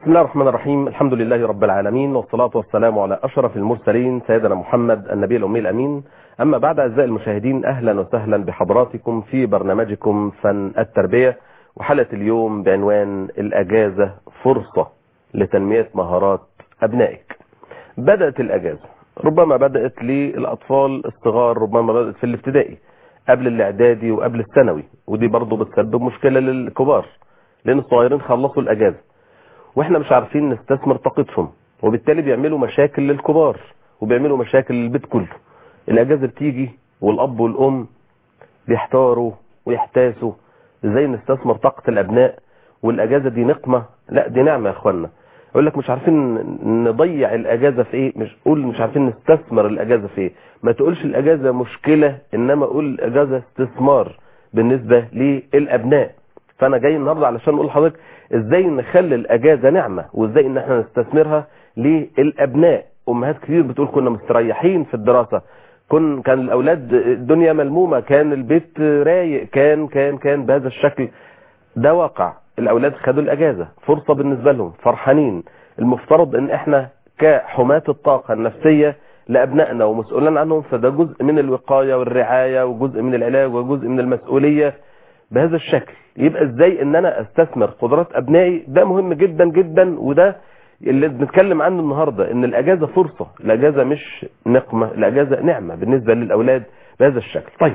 الله الرحمن الرحيم الحمد لله رب العالمين والصلاة والسلام على أشرف المرسلين سيدنا محمد النبي الأمي الأمين أما بعد أعزائي المشاهدين أهلا وسهلا بحضراتكم في برنامجكم فن التربية وحلقة اليوم بعنوان الأجازة فرصة لتنمية مهارات أبنائك بدأت الأجازة ربما بدأت للأطفال الصغار ربما بدأت في الابتدائي قبل الإعدادي وقبل الثانوي ودي برضه بتسبب مشكلة للكبار لأن الصغيرين خلصوا الأجازة واحنا مش عارفين نستثمر طاقتهم وبالتالي بيعملوا مشاكل للكبار وبيعملوا مشاكل للبيت كله الاجازه بتيجي والاب والام بيحتاروا ويحتاسوا ازاي نستثمر طاقه الابناء والاجازه دي نقمه لا دي نعمه يا اخوانا يقول لك مش عارفين نضيع الاجازه في ايه مش قول مش عارفين نستثمر الاجازه في ايه ما تقولش الاجازه مشكله انما قول الاجازه استثمار بالنسبه للابناء فانا جاي النهارده علشان اقول لحضرتك ازاي نخلي الاجازه نعمه وازاي ان احنا نستثمرها للابناء امهات كتير بتقول كنا مستريحين في الدراسه كن كان الاولاد الدنيا ملمومه كان البيت رايق كان كان كان بهذا الشكل ده واقع الاولاد خدوا الاجازه فرصه بالنسبه لهم فرحانين المفترض ان احنا كحماة الطاقه النفسيه لابنائنا ومسؤولين عنهم فده جزء من الوقايه والرعايه وجزء من العلاج وجزء من المسؤوليه بهذا الشكل يبقى ازاي ان انا استثمر قدرات ابنائي ده مهم جدا جدا وده اللي بنتكلم عنه النهارده ان الاجازه فرصه الاجازه مش نقمه الاجازه نعمه بالنسبه للاولاد بهذا الشكل طيب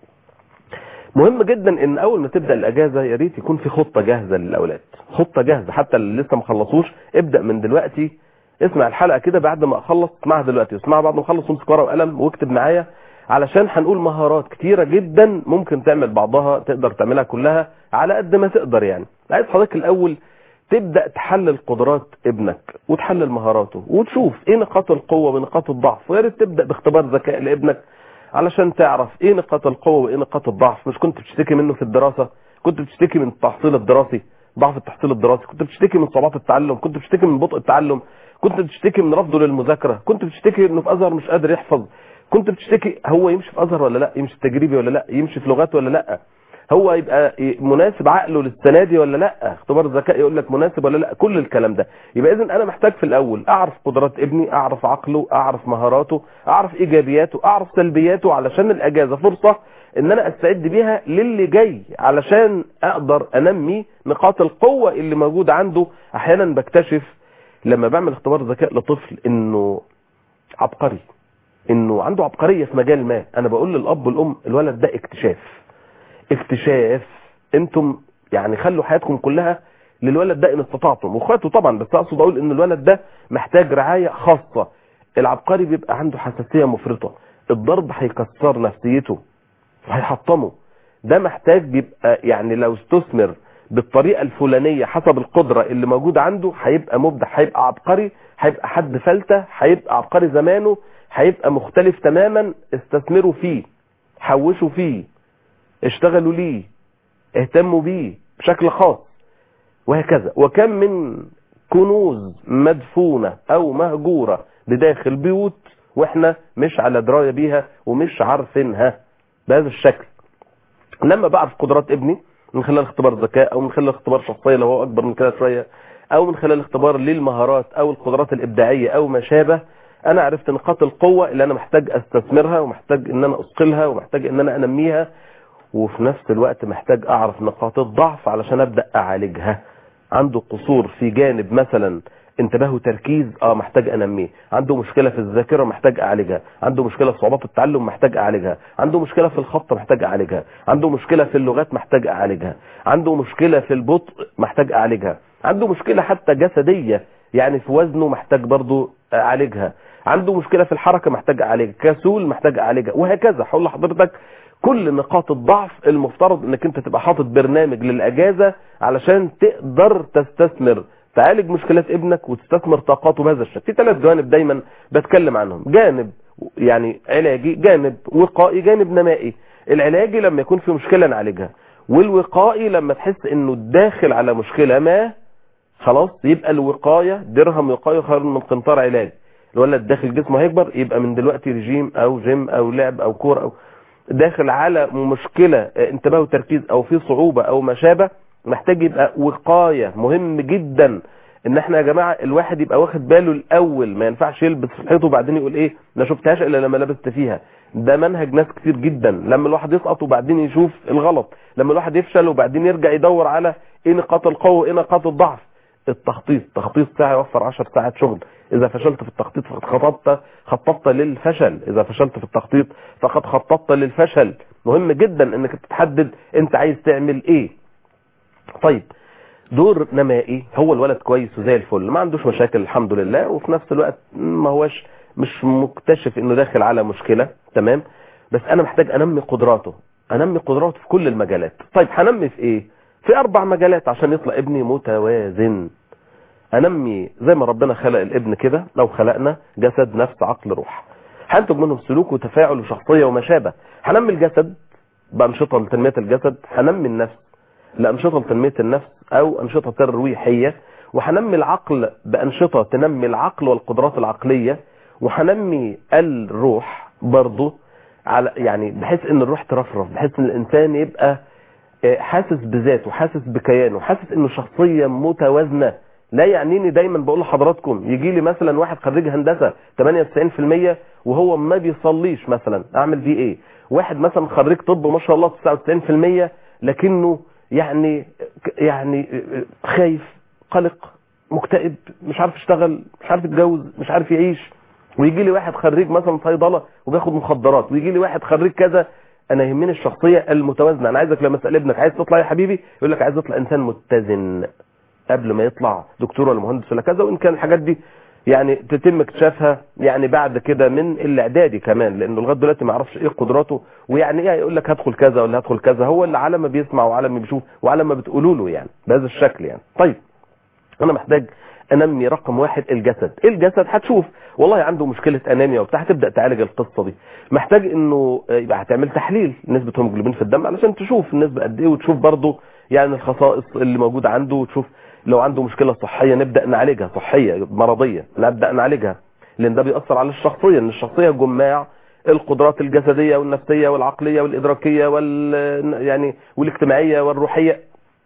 مهم جدا ان اول ما تبدا الاجازه يا ريت يكون في خطه جاهزه للاولاد خطه جاهزه حتى اللي لسه ما خلصوش ابدا من دلوقتي اسمع الحلقه كده بعد ما اخلص اسمعها دلوقتي اسمعها بعد ما اخلص وامسك ورقه وقلم واكتب معايا علشان هنقول مهارات كتيرة جدا ممكن تعمل بعضها تقدر تعملها كلها على قد ما تقدر يعني عايز حضرتك الاول تبدأ تحلل قدرات ابنك وتحلل مهاراته وتشوف ايه نقاط القوة ونقاط الضعف ويا ريت تبدأ باختبار ذكاء لابنك علشان تعرف ايه نقاط القوة وايه نقاط الضعف مش كنت بتشتكي منه في الدراسة كنت بتشتكي من التحصيل الدراسي ضعف التحصيل الدراسي كنت بتشتكي من صعوبات التعلم كنت بتشتكي من بطء التعلم كنت بتشتكي من رفضه للمذاكرة كنت بتشتكي انه في ازهر مش قادر يحفظ كنت بتشتكي هو يمشي في ازهر ولا لا يمشي في تجريبي ولا لا يمشي في لغات ولا لا هو يبقى مناسب عقله للسنه دي ولا لا اختبار الذكاء يقول لك مناسب ولا لا كل الكلام ده يبقى اذا انا محتاج في الاول اعرف قدرات ابني اعرف عقله اعرف مهاراته اعرف ايجابياته اعرف سلبياته علشان الاجازه فرصه ان انا استعد بيها للي جاي علشان اقدر انمي نقاط القوه اللي موجوده عنده احيانا بكتشف لما بعمل اختبار ذكاء لطفل انه عبقري انه عنده عبقرية في مجال ما انا بقول للاب والام الولد ده اكتشاف اكتشاف انتم يعني خلوا حياتكم كلها للولد ده ان استطعتم واخواته طبعا بس اقصد اقول ان الولد ده محتاج رعاية خاصة العبقري بيبقى عنده حساسية مفرطة الضرب هيكسر نفسيته وهيحطمه ده محتاج بيبقى يعني لو استثمر بالطريقة الفلانية حسب القدرة اللي موجودة عنده هيبقى مبدع هيبقى عبقري هيبقى حد فلتة هيبقى عبقري زمانه هيبقى مختلف تماما استثمروا فيه حوشوا فيه اشتغلوا ليه اهتموا بيه بشكل خاص وهكذا وكم من كنوز مدفونة او مهجورة بداخل بيوت واحنا مش على دراية بيها ومش عارفينها بهذا الشكل لما بعرف قدرات ابني من خلال اختبار ذكاء او من خلال اختبار شخصية لو هو اكبر من كده شوية او من خلال اختبار للمهارات او القدرات الابداعية او ما شابه انا عرفت نقاط القوة اللي انا محتاج استثمرها ومحتاج ان انا اثقلها ومحتاج ان انا انميها وفي نفس الوقت محتاج اعرف نقاط الضعف علشان ابدأ اعالجها عنده قصور في جانب مثلا انتباه وتركيز اه محتاج انميه عنده مشكلة في الذاكرة محتاج اعالجها عنده مشكلة في صعوبات التعلم محتاج اعالجها عنده مشكلة في الخط محتاج اعالجها عنده مشكلة في اللغات محتاج اعالجها عنده مشكلة في البطء محتاج اعالجها عنده مشكلة حتى جسدية يعني في وزنه محتاج برضو اعالجها عنده مشكلة في الحركة محتاج اعالجها كسول محتاج اعالجها وهكذا هقول لحضرتك كل نقاط الضعف المفترض انك انت تبقى حاطط برنامج للاجازة علشان تقدر تستثمر تعالج مشكلات ابنك وتستثمر طاقاته بهذا الشكل في ثلاث جوانب دايما بتكلم عنهم جانب يعني علاجي جانب وقائي جانب نمائي العلاجي لما يكون في مشكلة نعالجها والوقائي لما تحس انه داخل على مشكلة ما خلاص يبقى الوقاية درهم وقاية خير من قنطار علاج الولد داخل جسمه هيكبر يبقى من دلوقتي رجيم او جيم او لعب او كورة او داخل على مشكلة انتباه وتركيز او في صعوبة او ما شابه محتاج يبقى وقاية مهم جدا ان احنا يا جماعه الواحد يبقى واخد باله الاول ما ينفعش يلبس في الحيط وبعدين يقول ايه ما شفتهاش الا لما لبست فيها ده منهج ناس كتير جدا لما الواحد يسقط وبعدين يشوف الغلط لما الواحد يفشل وبعدين يرجع يدور على ايه نقاط القوه وايه نقاط الضعف التخطيط تخطيط ساعه يوفر 10 ساعات شغل اذا فشلت في التخطيط فقد خططت خططت للفشل اذا فشلت في التخطيط فقد خططت للفشل مهم جدا انك تتحدد انت عايز تعمل ايه طيب دور نمائي هو الولد كويس وزي الفل ما عندوش مشاكل الحمد لله وفي نفس الوقت ما هوش مش مكتشف انه داخل على مشكلة تمام بس انا محتاج انمي قدراته انمي قدراته في كل المجالات طيب هنمي في ايه في اربع مجالات عشان يطلع ابني متوازن انمي زي ما ربنا خلق الابن كده لو خلقنا جسد نفس عقل روح هنتج منهم سلوك وتفاعل وشخصية وما شابه هنمي الجسد بأنشطة لتنمية الجسد هنمي النفس لأنشطة لتنمية النفس أو أنشطة ترويحية وهنمي العقل بأنشطة تنمي العقل والقدرات العقلية وهنمي الروح برضه على يعني بحيث ان الروح ترفرف بحيث ان الانسان يبقى حاسس بذاته حاسس بكيانه حاسس انه شخصية متوازنة لا يعنيني دايما بقول لحضراتكم يجي لي مثلا واحد خريج هندسة 98% وهو ما بيصليش مثلا اعمل بيه ايه واحد مثلا خريج طب ما شاء الله 99% لكنه يعني يعني خايف قلق مكتئب مش عارف يشتغل مش عارف يتجوز مش عارف يعيش ويجي لي واحد خريج مثلا صيدله وبياخد مخدرات ويجي لي واحد خريج كذا انا يهمني الشخصيه المتوازنه انا عايزك لما اسال ابنك عايز تطلع يا حبيبي يقول لك عايز اطلع انسان متزن قبل ما يطلع دكتور ولا مهندس ولا كذا وان كان الحاجات دي يعني تتم اكتشافها يعني بعد كده من الاعدادي كمان لانه لغايه دلوقتي ما يعرفش ايه قدراته ويعني ايه يقول لك هدخل كذا ولا هدخل كذا هو اللي على ما بيسمع وعلى ما بيشوف وعلى ما بتقولوا له يعني بهذا الشكل يعني طيب انا محتاج انمي رقم واحد الجسد الجسد هتشوف والله عنده مشكلة انيميا وبتاع هتبدا تعالج القصة دي محتاج انه يبقى هتعمل تحليل نسبة هيموجلوبين في الدم علشان تشوف النسبة قد ايه وتشوف برضه يعني الخصائص اللي موجودة عنده وتشوف لو عنده مشكلة صحية نبدأ نعالجها صحية مرضية نبدأ نعالجها لان ده بيأثر على الشخصية ان الشخصية جماع القدرات الجسدية والنفسية والعقلية والإدراكية وال يعني والاجتماعية والروحية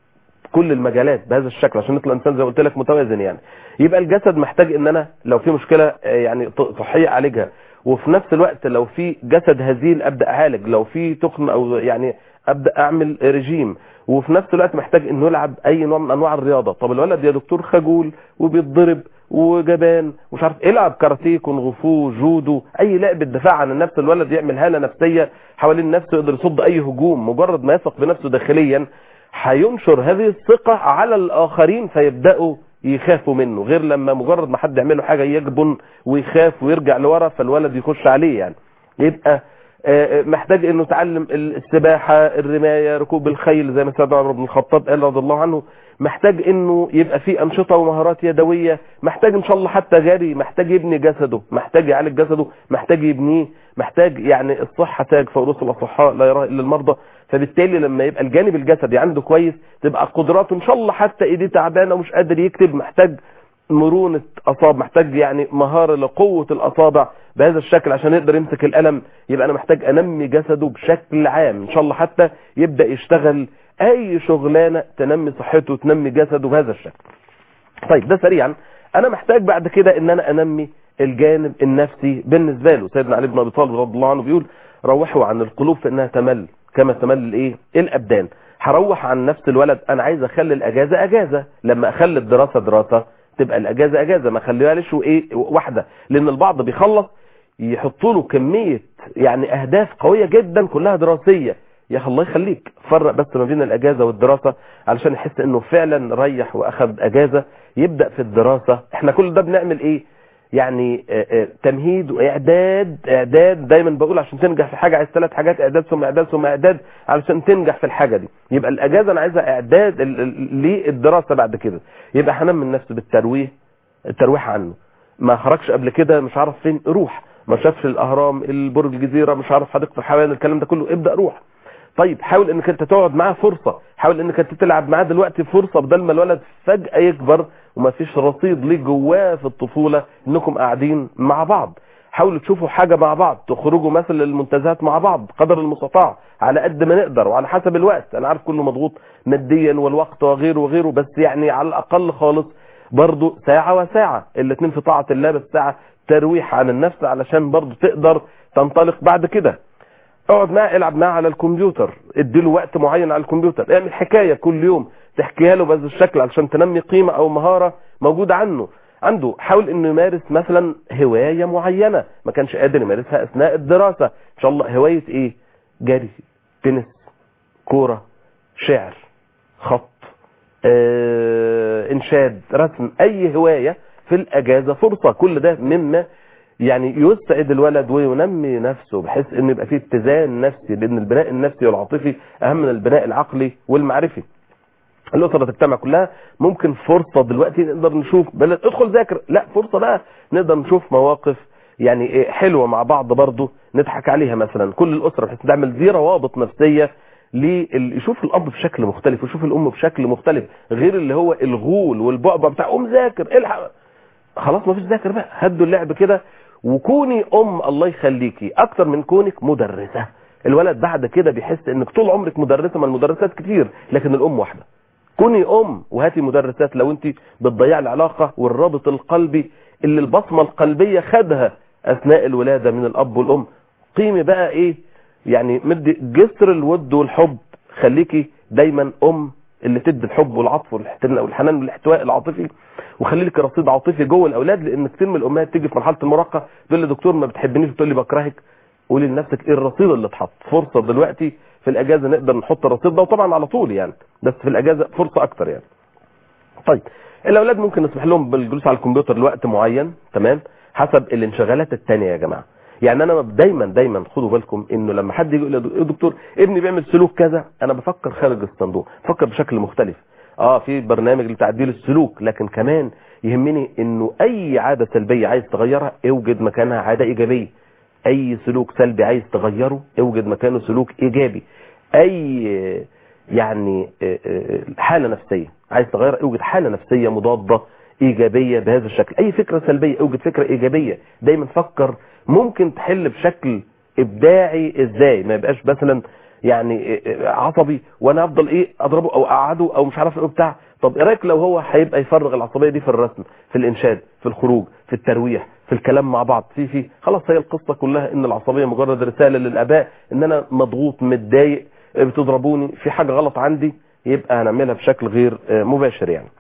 كل المجالات بهذا الشكل عشان يطلع انسان زي ما قلت لك متوازن يعني يبقى الجسد محتاج ان انا لو في مشكله يعني صحيه اعالجها وفي نفس الوقت لو في جسد هزيل ابدا اعالج لو في تخن او يعني ابدا اعمل رجيم وفي نفس الوقت محتاج انه يلعب اي نوع من انواع الرياضه طب الولد يا دكتور خجول وبيتضرب وجبان مش عارف العب كاراتيه كونغ فو جودو اي لعبه دفاع عن النفس الولد يعمل هاله نفسيه حوالين نفسه يقدر يصد اي هجوم مجرد ما يثق بنفسه داخليا هينشر هذه الثقة على الآخرين فيبدأوا يخافوا منه غير لما مجرد ما حد يعمل له حاجة يجبن ويخاف ويرجع لورا فالولد يخش عليه يعني يبقى محتاج انه يتعلم السباحة الرماية ركوب الخيل زي ما سيدنا عمر بن الخطاب قال رضي الله عنه محتاج انه يبقى فيه انشطة ومهارات يدوية محتاج ان شاء الله حتى جري محتاج يبني جسده محتاج يعالج جسده محتاج يبنيه محتاج يعني الصحة تاج فوروس الاصحاء لا يراها الا المرضى فبالتالي لما يبقى الجانب الجسدي عنده كويس تبقى قدراته ان شاء الله حتى ايديه تعبانه ومش قادر يكتب محتاج مرونة اصابع محتاج يعني مهارة لقوة الاصابع بهذا الشكل عشان يقدر يمسك القلم يبقى انا محتاج انمي جسده بشكل عام ان شاء الله حتى يبدأ يشتغل اي شغلانة تنمي صحته وتنمي جسده بهذا الشكل طيب ده سريعا انا محتاج بعد كده ان انا انمي الجانب النفسي بالنسبة له سيدنا علي بن ابي طالب رضي الله عنه بيقول روحوا عن القلوب فانها تمل كما تمل الايه الابدان هروح عن نفس الولد انا عايز اخلي الاجازه اجازه لما اخلي الدراسه دراسه تبقى الاجازه اجازه ما اخليهاش ايه واحده لان البعض بيخلص يحطوا له كميه يعني اهداف قويه جدا كلها دراسيه يا اخي الله يخليك فرق بس ما بين الاجازه والدراسه علشان يحس انه فعلا ريح واخد اجازه يبدا في الدراسه احنا كل ده بنعمل ايه يعني تمهيد واعداد اعداد دايما بقول عشان تنجح في حاجه عايز ثلاث حاجات اعداد ثم اعداد ثم اعداد علشان تنجح في الحاجه دي يبقى الاجازه انا عايزها اعداد للدراسه بعد كده يبقى هنمي النفس بالترويح الترويح عنه ما خرجش قبل كده مش عارف فين روح ما شافش الاهرام البرج الجزيره مش عارف حديقه الحيوان الكلام ده كله ابدا روح طيب حاول انك انت تقعد معاه فرصه حاول انك انت تلعب معاه دلوقتي فرصه بدل ما الولد فجاه يكبر وما فيش رصيد ليه جواه في الطفوله انكم قاعدين مع بعض حاولوا تشوفوا حاجه مع بعض تخرجوا مثلا المنتزهات مع بعض قدر المستطاع على قد ما نقدر وعلى حسب الوقت انا عارف كله مضغوط ماديا والوقت وغيره وغيره بس يعني على الاقل خالص برضو ساعة وساعة الاتنين في طاعة الله بس ساعة ترويح عن النفس علشان برضو تقدر تنطلق بعد كده اقعد معاه العب معاه على الكمبيوتر اديله وقت معين على الكمبيوتر اعمل حكاية كل يوم تحكيها له بهذا الشكل علشان تنمي قيمة او مهارة موجودة عنه عنده حاول انه يمارس مثلا هواية معينة ما كانش قادر يمارسها اثناء الدراسة ان شاء الله هواية ايه جري تنس كورة شعر خط اه انشاد رسم اي هواية في الاجازة فرصة كل ده مما يعني يسعد الولد وينمي نفسه بحيث ان يبقى فيه اتزان نفسي لان البناء النفسي والعاطفي اهم من البناء العقلي والمعرفي الاسره تجتمع كلها ممكن فرصه دلوقتي نقدر نشوف بلد ادخل ذاكر لا فرصه بقى نقدر نشوف مواقف يعني إيه حلوه مع بعض برضه نضحك عليها مثلا كل الاسره بحيث نعمل دي روابط نفسيه لل- يشوف الاب بشكل مختلف ويشوف الام بشكل مختلف غير اللي هو الغول والبعبع بتاع قوم ذاكر الحق خلاص ما فيش ذاكر بقى هدوا اللعب كده وكوني ام الله يخليكي اكتر من كونك مدرسه الولد بعد كده بيحس انك طول عمرك مدرسه ما المدرسات كتير لكن الام واحده كوني ام وهاتي مدرسات لو انت بتضيع العلاقه والرابط القلبي اللي البصمه القلبيه خدها اثناء الولاده من الاب والام قيمي بقى ايه يعني مدي جسر الود والحب خليكي دايما ام اللي تدي الحب والعطف والاحتناء والحنان والاحتواء العاطفي وخلي لك رصيد عاطفي جوه الاولاد لان كتير من الامهات تيجي في مرحله المراهقه تقول لي دكتور ما بتحبنيش وتقول لي بكرهك قولي لنفسك ايه الرصيد اللي اتحط فرصه دلوقتي في الاجازه نقدر نحط الرصيد ده وطبعا على طول يعني بس في الاجازه فرصه اكتر يعني طيب الاولاد ممكن نسمح لهم بالجلوس على الكمبيوتر لوقت معين تمام حسب الانشغالات التانية يا جماعه يعني انا دايما دايما خدوا بالكم انه لما حد يجي يقول لي يا دكتور ابني بيعمل سلوك كذا انا بفكر خارج الصندوق بفكر بشكل مختلف اه في برنامج لتعديل السلوك لكن كمان يهمني انه اي عاده سلبيه عايز تغيرها اوجد مكانها عاده ايجابيه اي سلوك سلبي عايز تغيره اوجد مكانه سلوك ايجابي اي يعني حالة نفسية عايز تغير اوجد حالة نفسية مضادة ايجابية بهذا الشكل اي فكرة سلبية اوجد فكرة ايجابية دايما فكر ممكن تحل بشكل ابداعي ازاي ما يبقاش مثلا يعني عصبي وانا افضل ايه اضربه او اقعده او مش عارف ايه بتاع طب ايه رايك لو هو هيبقى يفرغ العصبيه دي في الرسم في الانشاد في الخروج في الترويح في الكلام مع بعض في في خلاص هي القصه كلها ان العصبيه مجرد رساله للاباء ان انا مضغوط متضايق بتضربوني في حاجه غلط عندي يبقى هنعملها بشكل غير مباشر يعني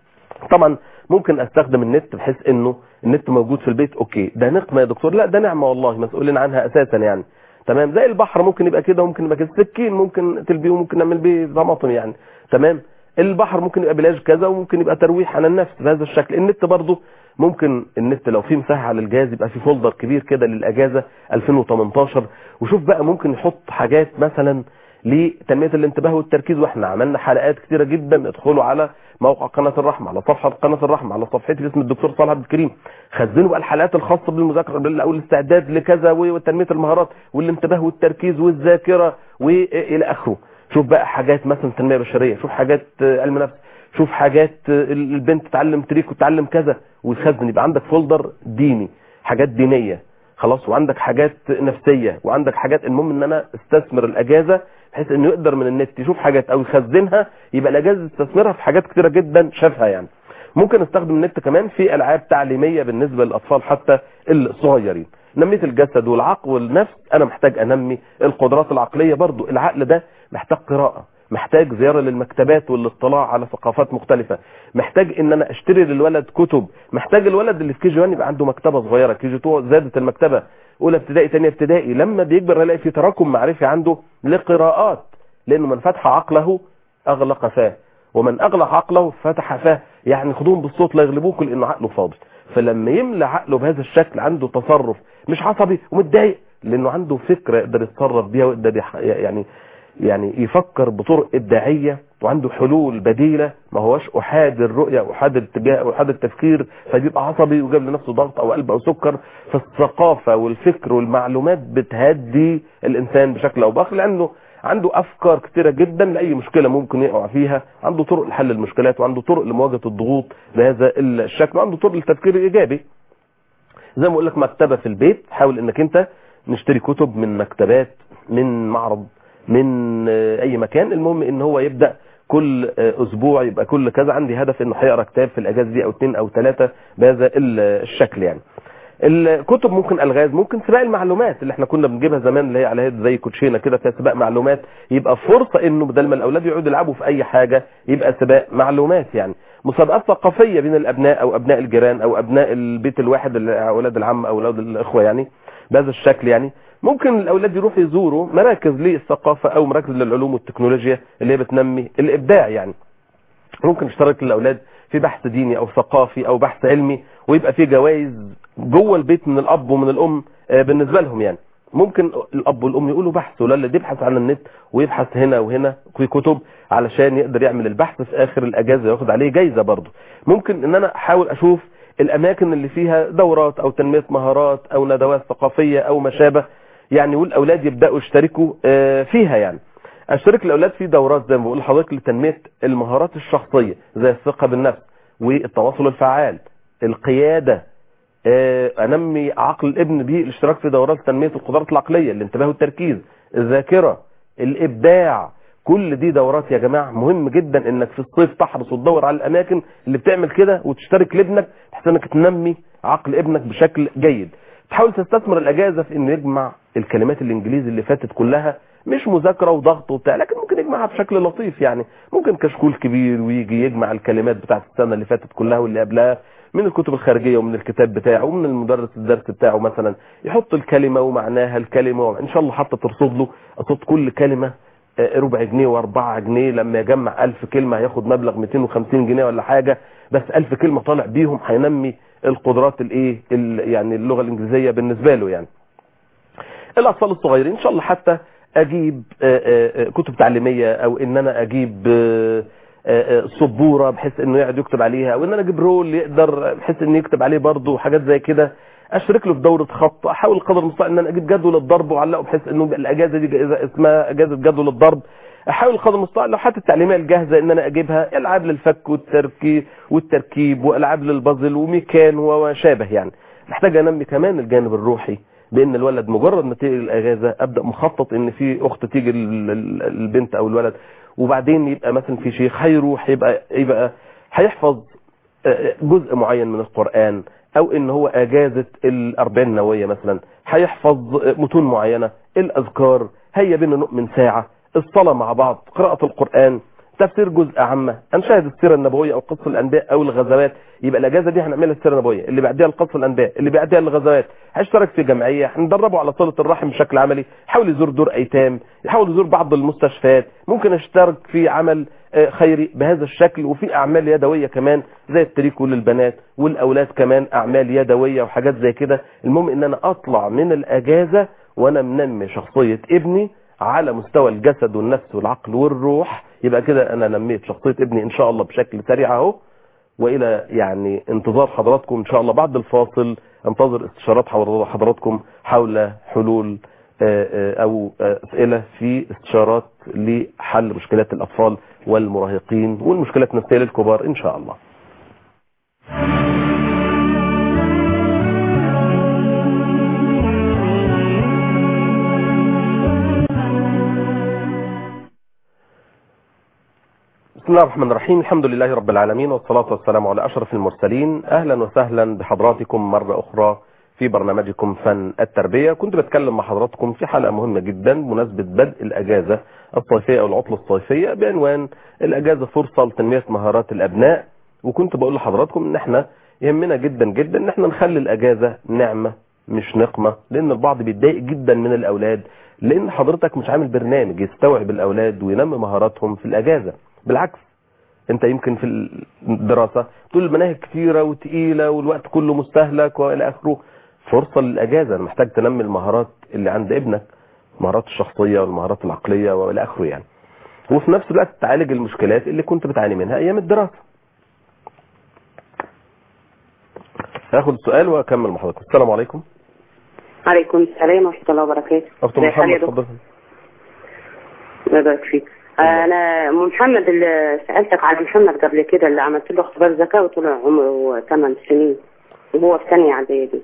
طبعا ممكن استخدم النت بحيث انه النت موجود في البيت اوكي ده نقمه يا دكتور لا ده نعمه والله مسؤولين عنها اساسا يعني تمام زي البحر ممكن يبقى كده وممكن يبقى كده سكين ممكن تلبيه وممكن نعمل بيه طماطم يعني تمام البحر ممكن يبقى بلاش كذا وممكن يبقى ترويح عن النفس بهذا الشكل النت برضه ممكن النت لو في مساحه على الجهاز يبقى في فولدر كبير كده للاجازه 2018 وشوف بقى ممكن يحط حاجات مثلا لتنميه الانتباه والتركيز واحنا عملنا حلقات كتيره جدا ادخلوا على موقع قناه الرحمه على صفحه قناه الرحمه على صفحتي باسم الدكتور صالح عبد الكريم خزنوا بقى الحلقات الخاصه بالمذاكره او الاستعداد لكذا وتنميه المهارات والانتباه والتركيز والذاكره والى اخره شوف بقى حاجات مثلا تنميه بشريه شوف حاجات علم نفس شوف حاجات البنت تتعلم تريك وتتعلم كذا ويخزن يبقى عندك فولدر ديني حاجات دينيه خلاص وعندك حاجات نفسيه وعندك حاجات المهم ان انا استثمر الاجازه بحيث انه يقدر من النت يشوف حاجات او يخزنها يبقى الاجازه يستثمرها في حاجات كتيره جدا شافها يعني ممكن استخدم النت كمان في العاب تعليميه بالنسبه للاطفال حتى الصغيرين نميه الجسد والعقل والنفس انا محتاج انمي القدرات العقليه برضو العقل ده محتاج قراءه محتاج زياره للمكتبات والاطلاع على ثقافات مختلفه محتاج ان انا اشتري للولد كتب محتاج الولد اللي في كي جي 1 يبقى عنده مكتبه صغيره كي جي 2 زادت المكتبه اولى ابتدائي ثانيه ابتدائي لما بيكبر هيلاقي في تراكم معرفي عنده لقراءات لانه من فتح عقله اغلق فاه ومن اغلق عقله فتح فاه يعني خدوهم بالصوت لا يغلبوكم لانه عقله فاضي فلما يملى عقله بهذا الشكل عنده تصرف مش عصبي ومتضايق لانه عنده فكره يقدر يتصرف بيها ويقدر يعني يعني يفكر بطرق ابداعيه وعنده حلول بديله ما هوش احاد الرؤيه احاد الاتجاه احاد التفكير فيبقى عصبي وجاب لنفسه ضغط او قلب او سكر فالثقافه والفكر والمعلومات بتهدي الانسان بشكل او باخر لانه عنده افكار كتيره جدا لاي مشكله ممكن يقع فيها عنده طرق لحل المشكلات وعنده طرق لمواجهه الضغوط بهذا الشكل وعنده طرق للتفكير الايجابي زي ما بقول لك مكتبه في البيت حاول انك انت نشتري كتب من مكتبات من معرض من اي مكان المهم ان هو يبدا كل آه، اسبوع يبقى كل كذا عندي هدف انه هيقرا كتاب في الاجازه دي او اثنين او ثلاثه بهذا ال- الشكل يعني الكتب ممكن الغاز ممكن سباق المعلومات اللي احنا كنا بنجيبها زمان اللي هي على يد زي كوتشينه كده فيها سباق معلومات يبقى فرصه انه بدل ما الاولاد يقعدوا يلعبوا في اي حاجه يبقى سباق معلومات يعني مسابقات ثقافيه بين الابناء او ابناء الجيران او ابناء البيت الواحد اللي- اولاد العم او اولاد الاخوه يعني بهذا الشكل يعني ممكن الاولاد يروحوا يزوروا مراكز للثقافه او مراكز للعلوم والتكنولوجيا اللي هي بتنمي الابداع يعني ممكن يشترك الاولاد في بحث ديني او ثقافي او بحث علمي ويبقى في جوائز جوه البيت من الاب ومن الام آه، بالنسبه لهم يعني ممكن الاب والام يقولوا بحث ولا اللي يبحث عن النت ويبحث هنا وهنا في كتب علشان يقدر يعمل البحث في اخر الاجازه ياخد عليه جايزه برضه ممكن ان انا احاول اشوف الاماكن اللي فيها دورات او تنميه مهارات او ندوات ثقافيه او ما شابه يعني والاولاد يبداوا يشتركوا آه، فيها يعني اشترك الاولاد في دورات زي ما بقول لحضرتك لتنميه المهارات الشخصيه زي الثقه بالنفس والتواصل الفعال القياده آه، انمي عقل الابن بالاشتراك في دورات تنميه القدرات العقليه الانتباه والتركيز الذاكره الابداع كل دي دورات يا جماعه مهم جدا انك في الصيف تحرص وتدور على الاماكن اللي بتعمل كده وتشترك لابنك بحيث انك تنمي عقل ابنك بشكل جيد تحاول تستثمر الاجازه في انه يجمع الكلمات الانجليزي اللي فاتت كلها مش مذاكره وضغط وبتاع لكن ممكن يجمعها بشكل لطيف يعني ممكن كشكول كبير ويجي يجمع الكلمات بتاعت السنه اللي فاتت كلها واللي قبلها من الكتب الخارجيه ومن الكتاب بتاعه ومن المدرس الدرس بتاعه مثلا يحط الكلمه ومعناها الكلمه ان شاء الله حتى ترصد له قصاد كل كلمه آه، ربع جنيه واربعة جنيه لما يجمع ألف كلمة هياخد مبلغ 250 جنيه ولا حاجة بس ألف كلمة طالع بيهم هينمي القدرات الايه ال- يعني اللغة الإنجليزية بالنسبة له يعني الاطفال الصغيرين ان شاء الله حتى اجيب آه، آه، آه، كتب تعليميه او ان انا اجيب آه، آه، آه، سبوره بحيث انه يقعد يكتب عليها او ان انا اجيب رول يقدر بحيث انه يكتب عليه برضه وحاجات زي كده اشترك له في دوره خط احاول قدر المستطاع ان انا اجيب جدول الضرب واعلقه بحيث انه يبقى الاجازه دي جائزه اسمها اجازه جدول الضرب احاول قدر المستطاع لو حتى التعليميه الجاهزه ان انا اجيبها العاب للفك والتركيب والتركيب والعاب للبازل وميكان وما شابه يعني محتاج انمي كمان الجانب الروحي بان الولد مجرد ما تيجي الاجازه ابدا مخطط ان في اخت تيجي ال- ال- البنت او الولد وبعدين يبقى مثلا في شيخ هيروح يبقى يبقى هيحفظ آه، جزء معين من القرآن او ان هو اجازة الاربعين النووية مثلا هيحفظ متون معينة الاذكار هيا بنا نؤمن ساعة الصلاة مع بعض قراءة القرآن تفسير جزء عامة هنشاهد السيرة النبوية او قصة الانبياء او الغزوات يبقى الاجازة دي هنعملها السيرة النبوية اللي بعديها القصة الانبياء اللي بعديها الغزوات هيشترك في جمعية هندربه على صلة الرحم بشكل عملي يحاول يزور دور ايتام يحاول يزور بعض المستشفيات ممكن اشترك في عمل آه، خيري بهذا الشكل وفي اعمال يدويه كمان زي التريكو للبنات والاولاد كمان اعمال يدويه وحاجات زي كده المهم ان انا اطلع من الاجازه وانا منمي شخصيه ابني على مستوى الجسد والنفس والعقل والروح يبقى كده انا نميت شخصيه ابني ان شاء الله بشكل سريع اهو والى يعني انتظار حضراتكم ان شاء الله بعد الفاصل انتظر استشارات حضر- حضراتكم حول حلول آه، آه، او آه، اسئله في استشارات لحل مشكلات الاطفال والمراهقين والمشكلات النفسيه للكبار ان شاء الله بسم الله الرحمن الرحيم الحمد لله رب العالمين والصلاة والسلام على أشرف المرسلين أهلا وسهلا بحضراتكم مرة أخرى في برنامجكم فن التربية كنت بتكلم مع حضراتكم في حلقة مهمة جدا بمناسبة بدء الأجازة الصيفية أو العطلة الصيفية بعنوان الأجازة فرصة لتنمية مهارات الأبناء وكنت بقول لحضراتكم إن إحنا يهمنا جدا جدا إن إحنا نخلي الأجازة نعمة مش نقمة لأن البعض بيتضايق جدا من الأولاد لأن حضرتك مش عامل برنامج يستوعب الأولاد وينمي مهاراتهم في الأجازة بالعكس انت يمكن في الدراسة تقول المناهج كتيرة وتقيلة والوقت كله مستهلك والى اخره فرصة للاجازة محتاج تنمي المهارات اللي عند ابنك المهارات الشخصية والمهارات العقلية والى اخره يعني وفي نفس الوقت تعالج المشكلات اللي كنت بتعاني منها ايام الدراسة هاخد السؤال واكمل مع حضرتك السلام عليكم عليكم السلام ورحمة الله وبركاته اخت ازي حالك محمد يا دكتور؟ اتفضل الله يبارك فيك انا ام محمد اللي سالتك على محمد قبل كده اللي عملت له اختبار ذكاء وطلع عمره 8 سنين وهو في ثانيه اعدادي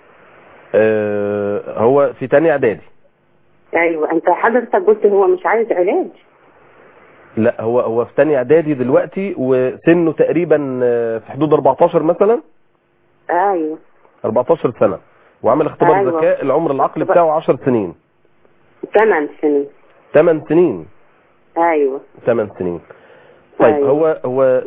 آه هو في تاني اعدادي ايوه انت حضرتك قلت هو مش عايز علاج لا هو هو في ثاني اعدادي دلوقتي وسنه تقريبا آه، في حدود 14 مثلا ايوه 14 سنه وعمل اختبار أيوة. ذكاء العمر العقلي اختبار- بتاعه 10 سنين ثمان سنين 8 سنين ايوه 8 سنين طيب أيوة. هو هو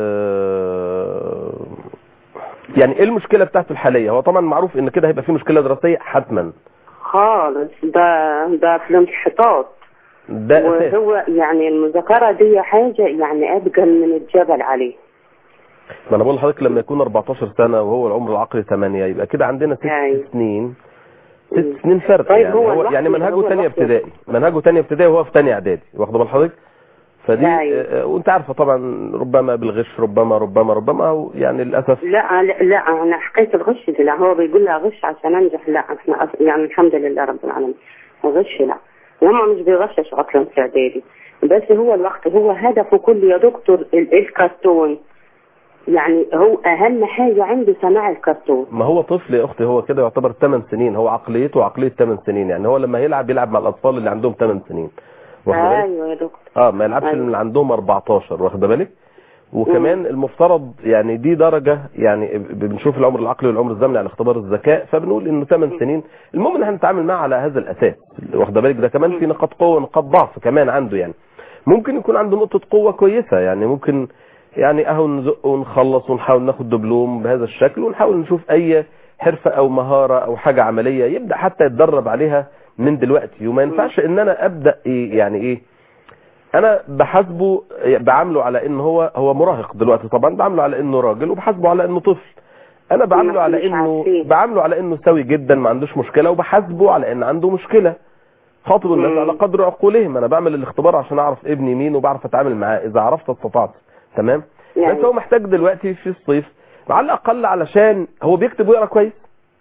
آه يعني ايه المشكله بتاعته الحاليه هو طبعا معروف ان كده هيبقى في مشكله دراسيه حتما خالص ده ده في الانحطاط ده اساس وهو يعني المذاكرة دي حاجة يعني أبقى من الجبل عليه ما انا بقول لحضرتك لما يكون 14 سنه وهو العمر العقلي 8 يبقى كده عندنا 6 أيوة. سنين مم. ست سنين فرق طيب يعني هو هو الوقت يعني اللي منهجه هو ثانيه الوقت- ابتدائي منهجه ثانيه ابتدائي وهو في ثانيه اعدادي واخد بال حضرتك فدي أيوة. آه، وانت عارفه طبعا ربما بالغش ربما ربما ربما أو يعني للاسف لا لا, لا أنا حكاية الغش دي لا هو بيقول لها غش عشان أنجح لا إحنا أص- يعني الحمد لله رب العالمين الغش لا هما مش بيغشش أصلا في إعدادي بس هو الوقت هو هدفه كله يا دكتور ال- الكرتون يعني هو أهم حاجة عنده سماع الكرتون ما هو طفل يا اختي هو كده يعتبر 8 سنين هو عقليته عقليه 8 سنين يعني هو لما يلعب يلعب مع الاطفال اللي عندهم 8 سنين واخد بالك أيوه يا دكتور اه ما يلعبش أيوة. اللي عندهم 14 واخد بالك وكمان المفترض يعني دي درجة يعني ب- بنشوف العمر العقلي والعمر الزمني على اختبار الذكاء فبنقول انه 8 سنين المهم ان هنتعامل معاه على هذا الاساس واخد بالك ده كمان في نقاط قوة ونقاط ضعف كمان عنده يعني ممكن يكون عنده نقطة قوة كويسة يعني ممكن يعني اهو نزق ونخلص ونحاول ناخد دبلوم بهذا الشكل ونحاول نشوف اي حرفة او مهارة او حاجة عملية يبدأ حتى يتدرب عليها من دلوقتي وما ينفعش ان انا ابدأ ايه يعني ايه انا بحاسبه بعامله على ان هو هو مراهق دلوقتي طبعا بعامله على انه راجل وبحاسبه على انه طفل انا بعامله على مش انه عارفين. بعامله على انه سوي جدا ما عندوش مشكله وبحاسبه على ان عنده مشكله خاطب الناس مم. على قدر عقولهم انا بعمل الاختبار عشان اعرف ابني مين وبعرف اتعامل معاه اذا عرفت استطعت تمام يعني بس هو محتاج دلوقتي في الصيف على الاقل علشان هو بيكتب ويقرا كويس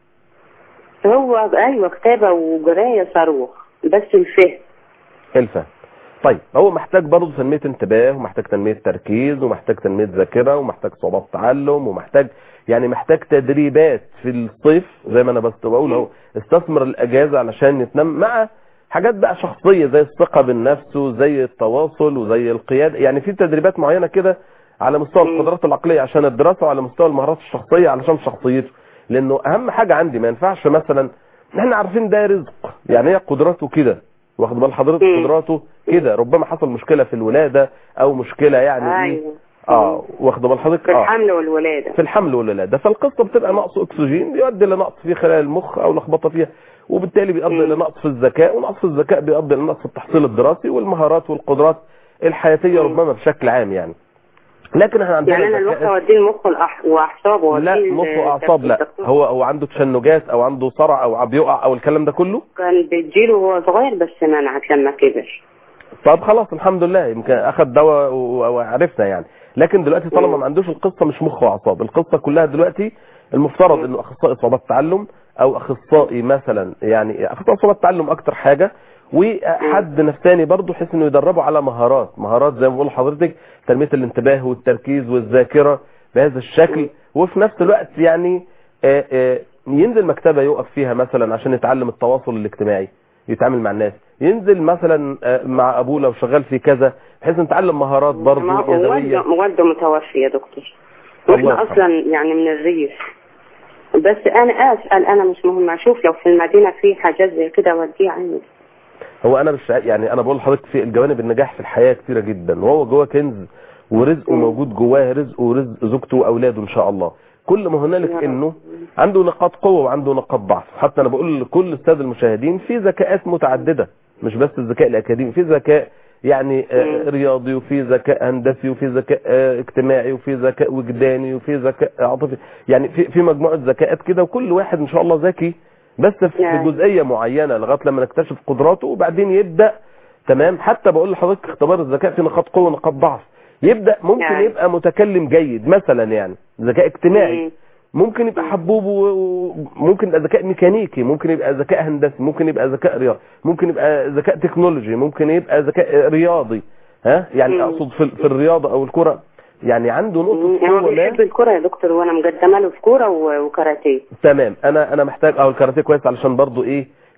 هو ايوه كتابه وقرايه صاروخ بس الفهم الفهم طيب هو محتاج برضه تنمية انتباه ومحتاج تنمية تركيز ومحتاج تنمية ذاكرة ومحتاج صعوبات تعلم ومحتاج يعني محتاج تدريبات في الصيف زي ما انا بس بقول اهو استثمر الاجازة علشان يتنم مع حاجات بقى شخصية زي الثقة بالنفس وزي التواصل وزي القيادة يعني في تدريبات معينة كده على مستوى مم. القدرات العقلية عشان الدراسة وعلى مستوى المهارات الشخصية علشان شخصيته لانه اهم حاجة عندي ما ينفعش مثلا احنا عارفين ده رزق يعني هي قدراته كده واخد بال حضرتك مم. قدراته كده ربما حصل مشكلة في الولادة او مشكلة يعني ايه ايوه اه واخد بال حضرتك في اه الحمل والولاده في الحمل والولاده فالقصه بتبقى نقص اكسجين بيؤدي لنقص في خلايا المخ او لخبطه فيها وبالتالي بيؤدي مم. لنقص في الذكاء ونقص في الذكاء بيؤدي لنقص في التحصيل الدراسي والمهارات والقدرات الحياتيه مم. ربما بشكل عام يعني لكن احنا عندنا يعني انا الوقت ذكاء- اوديه المخ والأح- واعصابه لا وأوديه مخ ال- واعصاب لا الدكتور. هو هو عنده تشنجات او عنده صرع او بيقع او الكلام ده كله كان بيجيله وهو صغير بس منعت لما كبر طب خلاص الحمد لله يمكن اخذ دواء و- وعرفنا يعني لكن دلوقتي طالما مم. ما عندوش القصه مش مخ واعصاب القصه كلها دلوقتي المفترض مم. انه اخصائي صعوبات تعلم او اخصائي مثلا يعني اخصائي صعوبات تعلم اكتر حاجه وحد نفساني برضه بحيث انه يدربه على مهارات مهارات زي ما بقول لحضرتك تنميه الانتباه والتركيز والذاكره بهذا الشكل مم. وفي نفس الوقت يعني آه، آه، ينزل مكتبه يقف فيها مثلا عشان يتعلم التواصل الاجتماعي يتعامل مع الناس ينزل مثلا آه، مع ابوه لو شغال في كذا بحيث نتعلم مهارات ما برضه هو يدويه والده والده متوفي يا دكتور الله واحنا يرحمه. اصلا يعني من الريف بس انا اسال انا مش مهم اشوف لو في المدينه في حاجات زي كده اوديه عندي هو انا مش يعني انا بقول لحضرتك في الجوانب النجاح في الحياه كتيره جدا وهو جواه كنز ورزقه مم. موجود جواه رزقه ورزق زوجته واولاده ان شاء الله كل ما هنالك يا رب. انه عنده نقاط قوه وعنده نقاط ضعف حتى انا بقول لكل الساده المشاهدين في ذكاءات متعدده مش بس الذكاء الاكاديمي في ذكاء يعني آه، مم. رياضي وفي ذكاء هندسي وفي ذكاء آه، اجتماعي وفي ذكاء وجداني وفي ذكاء عاطفي يعني في في مجموعه ذكاءات كده وكل واحد ان شاء الله ذكي بس في في يعني. جزئيه معينه لغايه لما نكتشف قدراته وبعدين يبدا تمام حتى بقول لحضرتك اختبار الذكاء في نقاط قوه ونقاط ضعف يبدا ممكن يعني. يبقى متكلم جيد مثلا يعني ذكاء اجتماعي مم. ممكن يبقى حبوب و- وممكن يبقى ذكاء ميكانيكي ممكن يبقى ذكاء هندسي ممكن يبقى ذكاء رياضي ممكن يبقى ذكاء تكنولوجي ممكن يبقى ذكاء رياضي ها يعني مم. اقصد في, في الرياضه او الكره يعني عنده نقطه مم. هو قوه ما بيحب الكرة يا دكتور وانا مقدمه له في كوره و- وكاراتيه تمام انا انا محتاج اه الكاراتيه كويس علشان برضو ايه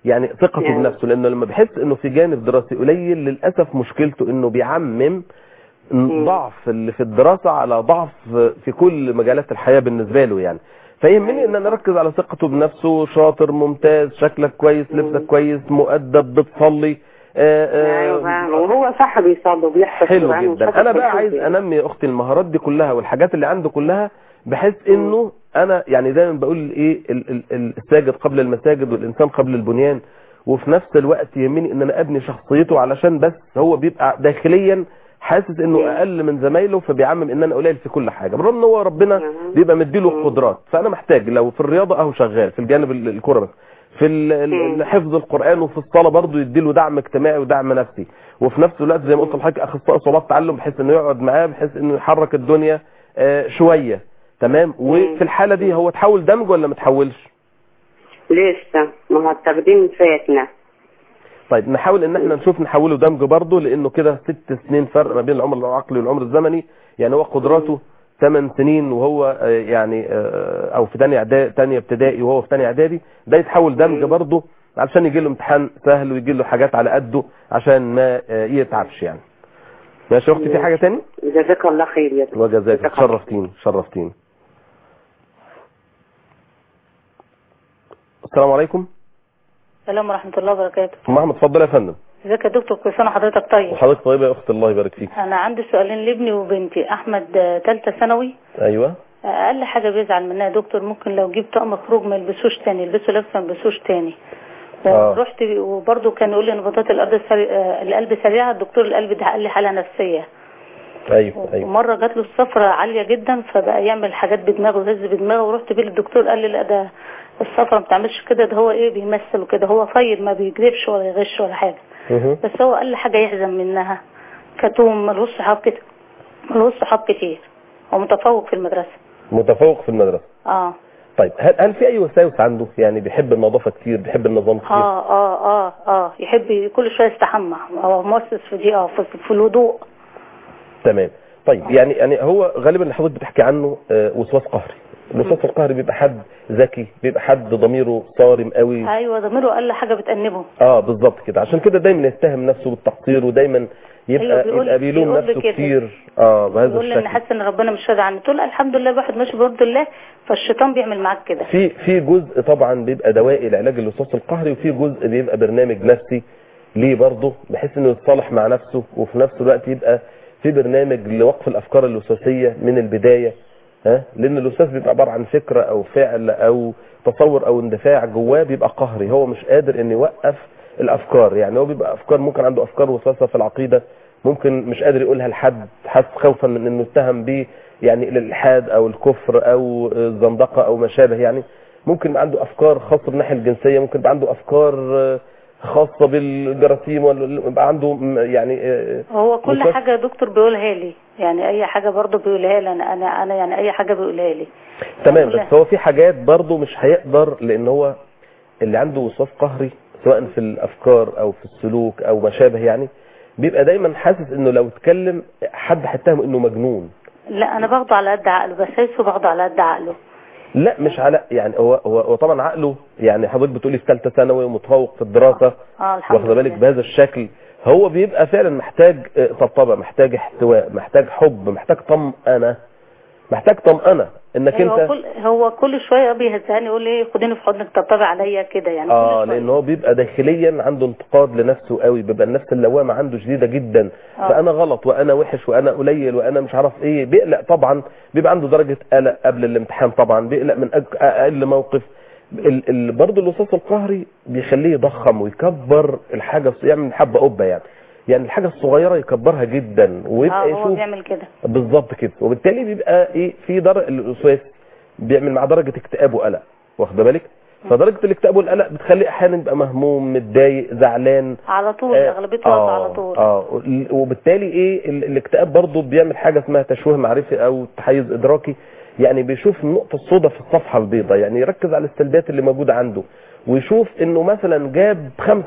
يعني ثقته يعني. بنفسه لانه لما بيحس انه في جانب دراسي قليل للاسف مشكلته انه بيعمم ضعف اللي في الدراسه على ضعف في كل مجالات الحياه بالنسبه له يعني فيهمني ان انا اركز على ثقته بنفسه شاطر ممتاز شكلك كويس لبسك كويس مؤدب بتصلي آه، آه، ايوه وهو صح بيصلي وبيحفظ حلو قرآن جدا وشاطر انا في بقى الحفظ عايز يعني. انمي يا اختي المهارات دي كلها والحاجات اللي عنده كلها بحيث انه انا يعني دايما بقول ايه ال- ال- ال- الساجد قبل المساجد والانسان قبل البنيان وفي نفس الوقت يهمني ان انا ابني شخصيته علشان بس هو بيبقى داخليا حاسس انه مم. اقل من زمايله فبيعمم ان انا قليل في كل حاجه بالرغم ان هو ربنا مم. بيبقى مديله مم. قدرات فانا محتاج لو في الرياضه اهو شغال في الجانب ال- الكروي في ال- ال- مم. حفظ القران وفي الصلاه برضه يديله دعم اجتماعي ودعم نفسي وفي نفس الوقت زي ما قلت لحضرتك اخصائي صعوبات تعلم بحيث انه يقعد معاه بحيث انه يحرك الدنيا آه، شويه تمام وفي الحاله دي هو تحول دمج ولا ما تحولش لسه ما هو التقديم فاتنا طيب نحاول ان احنا نشوف نحوله دمج برضه لانه كده ست سنين فرق ما بين العمر العقلي والعمر الزمني يعني هو قدراته 8 سنين وهو آه، يعني آه، او في ثانيه اعدادي ثانيه ابتدائي وهو في ثانيه اعدادي ده يتحول دمج برضه علشان يجي له امتحان سهل ويجي له حاجات على قده عشان ما آه، يتعبش يعني ماشي يا اختي في حاجه تاني جزاك الله خير يا دكتور. وجزاك جزاك الله. شرفتيني شرفتيني السلام عليكم السلام ورحمة الله وبركاته ام احمد اتفضل يا فندم ازيك يا دكتور كل سنة حضرتك طيب وحضرتك طيبه يا اخت الله يبارك فيك انا عندي سؤالين لابني وبنتي احمد آه، تالتة ثانوي ايوه اقل حاجة بيزعل منها يا دكتور ممكن لو جيب طقم خروج ما يلبسوش تاني يلبسوا لبس ما يلبسوش تاني آه. ورحت وبرضه كان يقول لي نبضات القلب سري... آه، القلب سريعة الدكتور القلب ده قال لي حالة نفسية ايوه ايوه ومرة جات له الصفرة عالية جدا فبقى يعمل حاجات بدماغه ويهز بدماغه ورحت بيه للدكتور قال لي لا ده الصفرة ما بتعملش كده ده هو ايه بيمثل وكده هو طيب ما بيكذبش ولا يغش ولا حاجة مه. بس هو قال لي حاجة يحزن منها كتوم ملوش صحاب كتير ملوش صحاب كتير هو متفوق في المدرسة متفوق في المدرسة اه طيب هل, هل في اي وساوس عنده يعني بيحب النظافة كتير بيحب النظام كتير اه اه اه اه يحب كل شوية يستحمى هو مؤسس في دي اه في, في الوضوء تمام طيب يعني يعني هو غالبا اللي حضرتك بتحكي عنه آه، وسواس قهري الوسواس القهري بيبقى حد ذكي بيبقى حد ضميره صارم قوي ايوه ضميره قال لي حاجة بتأنبه اه بالظبط كده عشان كده دايما يتهم نفسه بالتقصير ودايما يبقى أيوة، بيقول- يبقى بيلوم بيقول نفسه كده. كتير اه بهذا يقول لي ان الشكل حاسس ان ربنا مش راضي عني تقول له الحمد لله الواحد ماشي برد الله فالشيطان بيعمل معاك كده في في جزء طبعا بيبقى دوائي لعلاج الوسواس القهري وفي جزء بيبقى برنامج نفسي ليه برضه بحيث انه يتصالح مع نفسه وفي نفس الوقت يبقى في برنامج لوقف الافكار الوسواسيه من البدايه ها لان الوسواس بيبقى عباره عن فكره او فعل او تصور او اندفاع جواه بيبقى قهري هو مش قادر ان يوقف الافكار يعني هو بيبقى افكار ممكن عنده افكار وسواسه في العقيده ممكن مش قادر يقولها لحد حاسس خوفا من انه يتهم بيه يعني الالحاد او الكفر او الزندقه او ما شابه يعني ممكن يبقى عنده افكار خاصه بالناحيه الجنسيه ممكن يبقى عنده افكار آه، خاصه بالجراثيم ولا يبقى عنده م- يعني آه، هو كل وسواس- حاجة يا دكتور بيقولها لي يعني اي حاجة برضه بيقولها لي انا انا انا يعني اي حاجة بيقولها لي تمام كلها. بس هو في حاجات برضه مش هيقدر لان هو اللي عنده وسواس قهري سواء في الافكار او في السلوك او ما شابه يعني بيبقى دايما حاسس انه لو اتكلم حد هيتهمه انه مجنون لا انا باخده على قد عقله بس هيسو باخده على قد عقله لا مش على يعني هو هو, هو طبعا عقله يعني حضرتك بتقولي في ثالثه ثانوي ومتفوق في الدراسه اه الحمد واخده بالك لله بهذا الشكل هو بيبقى فعلا محتاج آه، طبطبه محتاج احتواء محتاج حب محتاج طمأنه محتاج طمأنه انك أيوة، هو انت كل هو كل شويه بيهزقني يقول لي خديني في حضنك طبطبي عليا كده يعني اه كل شوية. لان هو بيبقى داخليا عنده انتقاد لنفسه قوي بيبقى النفس اللوامه عنده شديده جدا آه. فانا غلط وانا وحش وانا قليل وانا مش عارف ايه بيقلق طبعا بيبقى عنده درجه قلق قبل الامتحان طبعا بيقلق من أج- اقل موقف ال ال برضه الوسواس القهري بيخليه يضخم ويكبر الحاجه الص- يعمل حبه قبه يعني يعني الحاجه الصغيره يكبرها جدا ويبقى اه هو يشوف بيعمل كده بالظبط كده وبالتالي بيبقى ايه في درجه الوسواس بيعمل مع درجه اكتئاب وقلق واخد بالك فدرجه الاكتئاب والقلق بتخليه احيانا يبقى مهموم متضايق زعلان على طول آه، اغلبيه الوقت على طول اه وبالتالي ايه ال- الاكتئاب برضه بيعمل حاجه اسمها تشويه معرفي او تحيز ادراكي يعني بيشوف النقطه السوداء في الصفحه البيضاء يعني يركز على السلبيات اللي موجوده عنده ويشوف انه مثلا جاب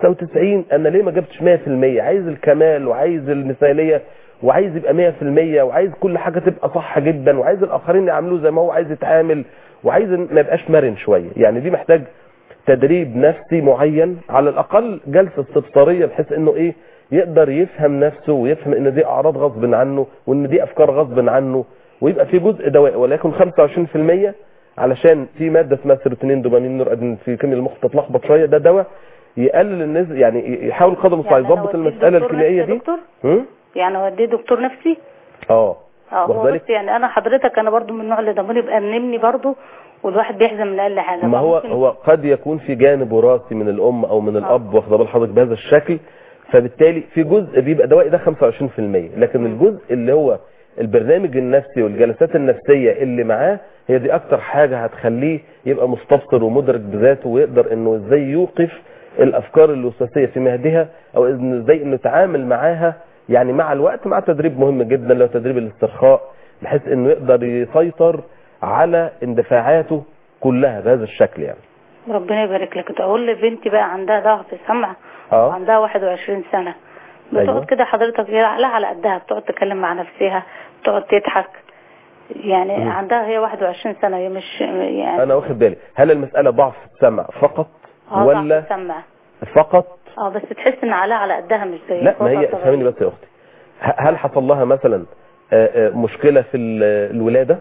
95 انا ليه ما جبتش 100% عايز الكمال وعايز المثاليه وعايز يبقى 100% وعايز كل حاجه تبقى صح جدا وعايز الاخرين يعاملوه زي ما هو عايز يتعامل وعايز إن ما يبقاش مرن شويه يعني دي محتاج تدريب نفسي معين على الاقل جلسه استبصاريه بحيث انه ايه يقدر يفهم نفسه ويفهم ان دي اعراض غصب عنه وان دي افكار غصب عنه ويبقى في جزء دوائي ولكن 25% علشان في ماده اسمها سيروتونين دوبامين نور ادرينالين في كيمياء المخ تتلخبط شويه ده دواء يقلل النسبه يعني يحاول قدر المستطاع يعني أنا يظبط أوديه المساله دكتور الكيميائيه نفسي يا دي دكتور هم؟ يعني اوديه دكتور نفسي اه اه واخد هو بالك؟ بس يعني انا حضرتك انا برضو من النوع اللي ضميري يبقى منمني برضو والواحد بيحزن من اقل حاجه ما هو فممكن- هو قد يكون في جانب وراثي من الام او من الاب واخد بال حضرتك بهذا الشكل فبالتالي في جزء بيبقى دوائي ده 25% لكن الجزء اللي هو البرنامج النفسي والجلسات النفسيه اللي معاه هي دي اكتر حاجه هتخليه يبقى مستبصر ومدرك بذاته ويقدر انه ازاي يوقف الافكار الوسواسيه في مهدها او إن ازاي انه يتعامل معاها يعني مع الوقت مع تدريب مهم جدا اللي هو تدريب الاسترخاء بحيث انه يقدر يسيطر على اندفاعاته كلها بهذا الشكل يعني ربنا يبارك لك تقول لي بنتي بقى عندها ضعف سمع اه وعندها 21 سنه بتقعد أيوة. كده حضرتك هي عقلها على قدها بتقعد تتكلم مع نفسها بتقعد تضحك يعني مم. عندها هي 21 سنه هي مش يعني انا واخد بالي هل المساله ضعف سمع فقط اه ضعف ولا سمع فقط اه بس تحس ان عقلها على قدها مش زي لا ما هي اخواتها فهميني الصغيرين. بس يا اختي ه- هل حصل لها مثلا آه، آه، مشكله في ال- الولاده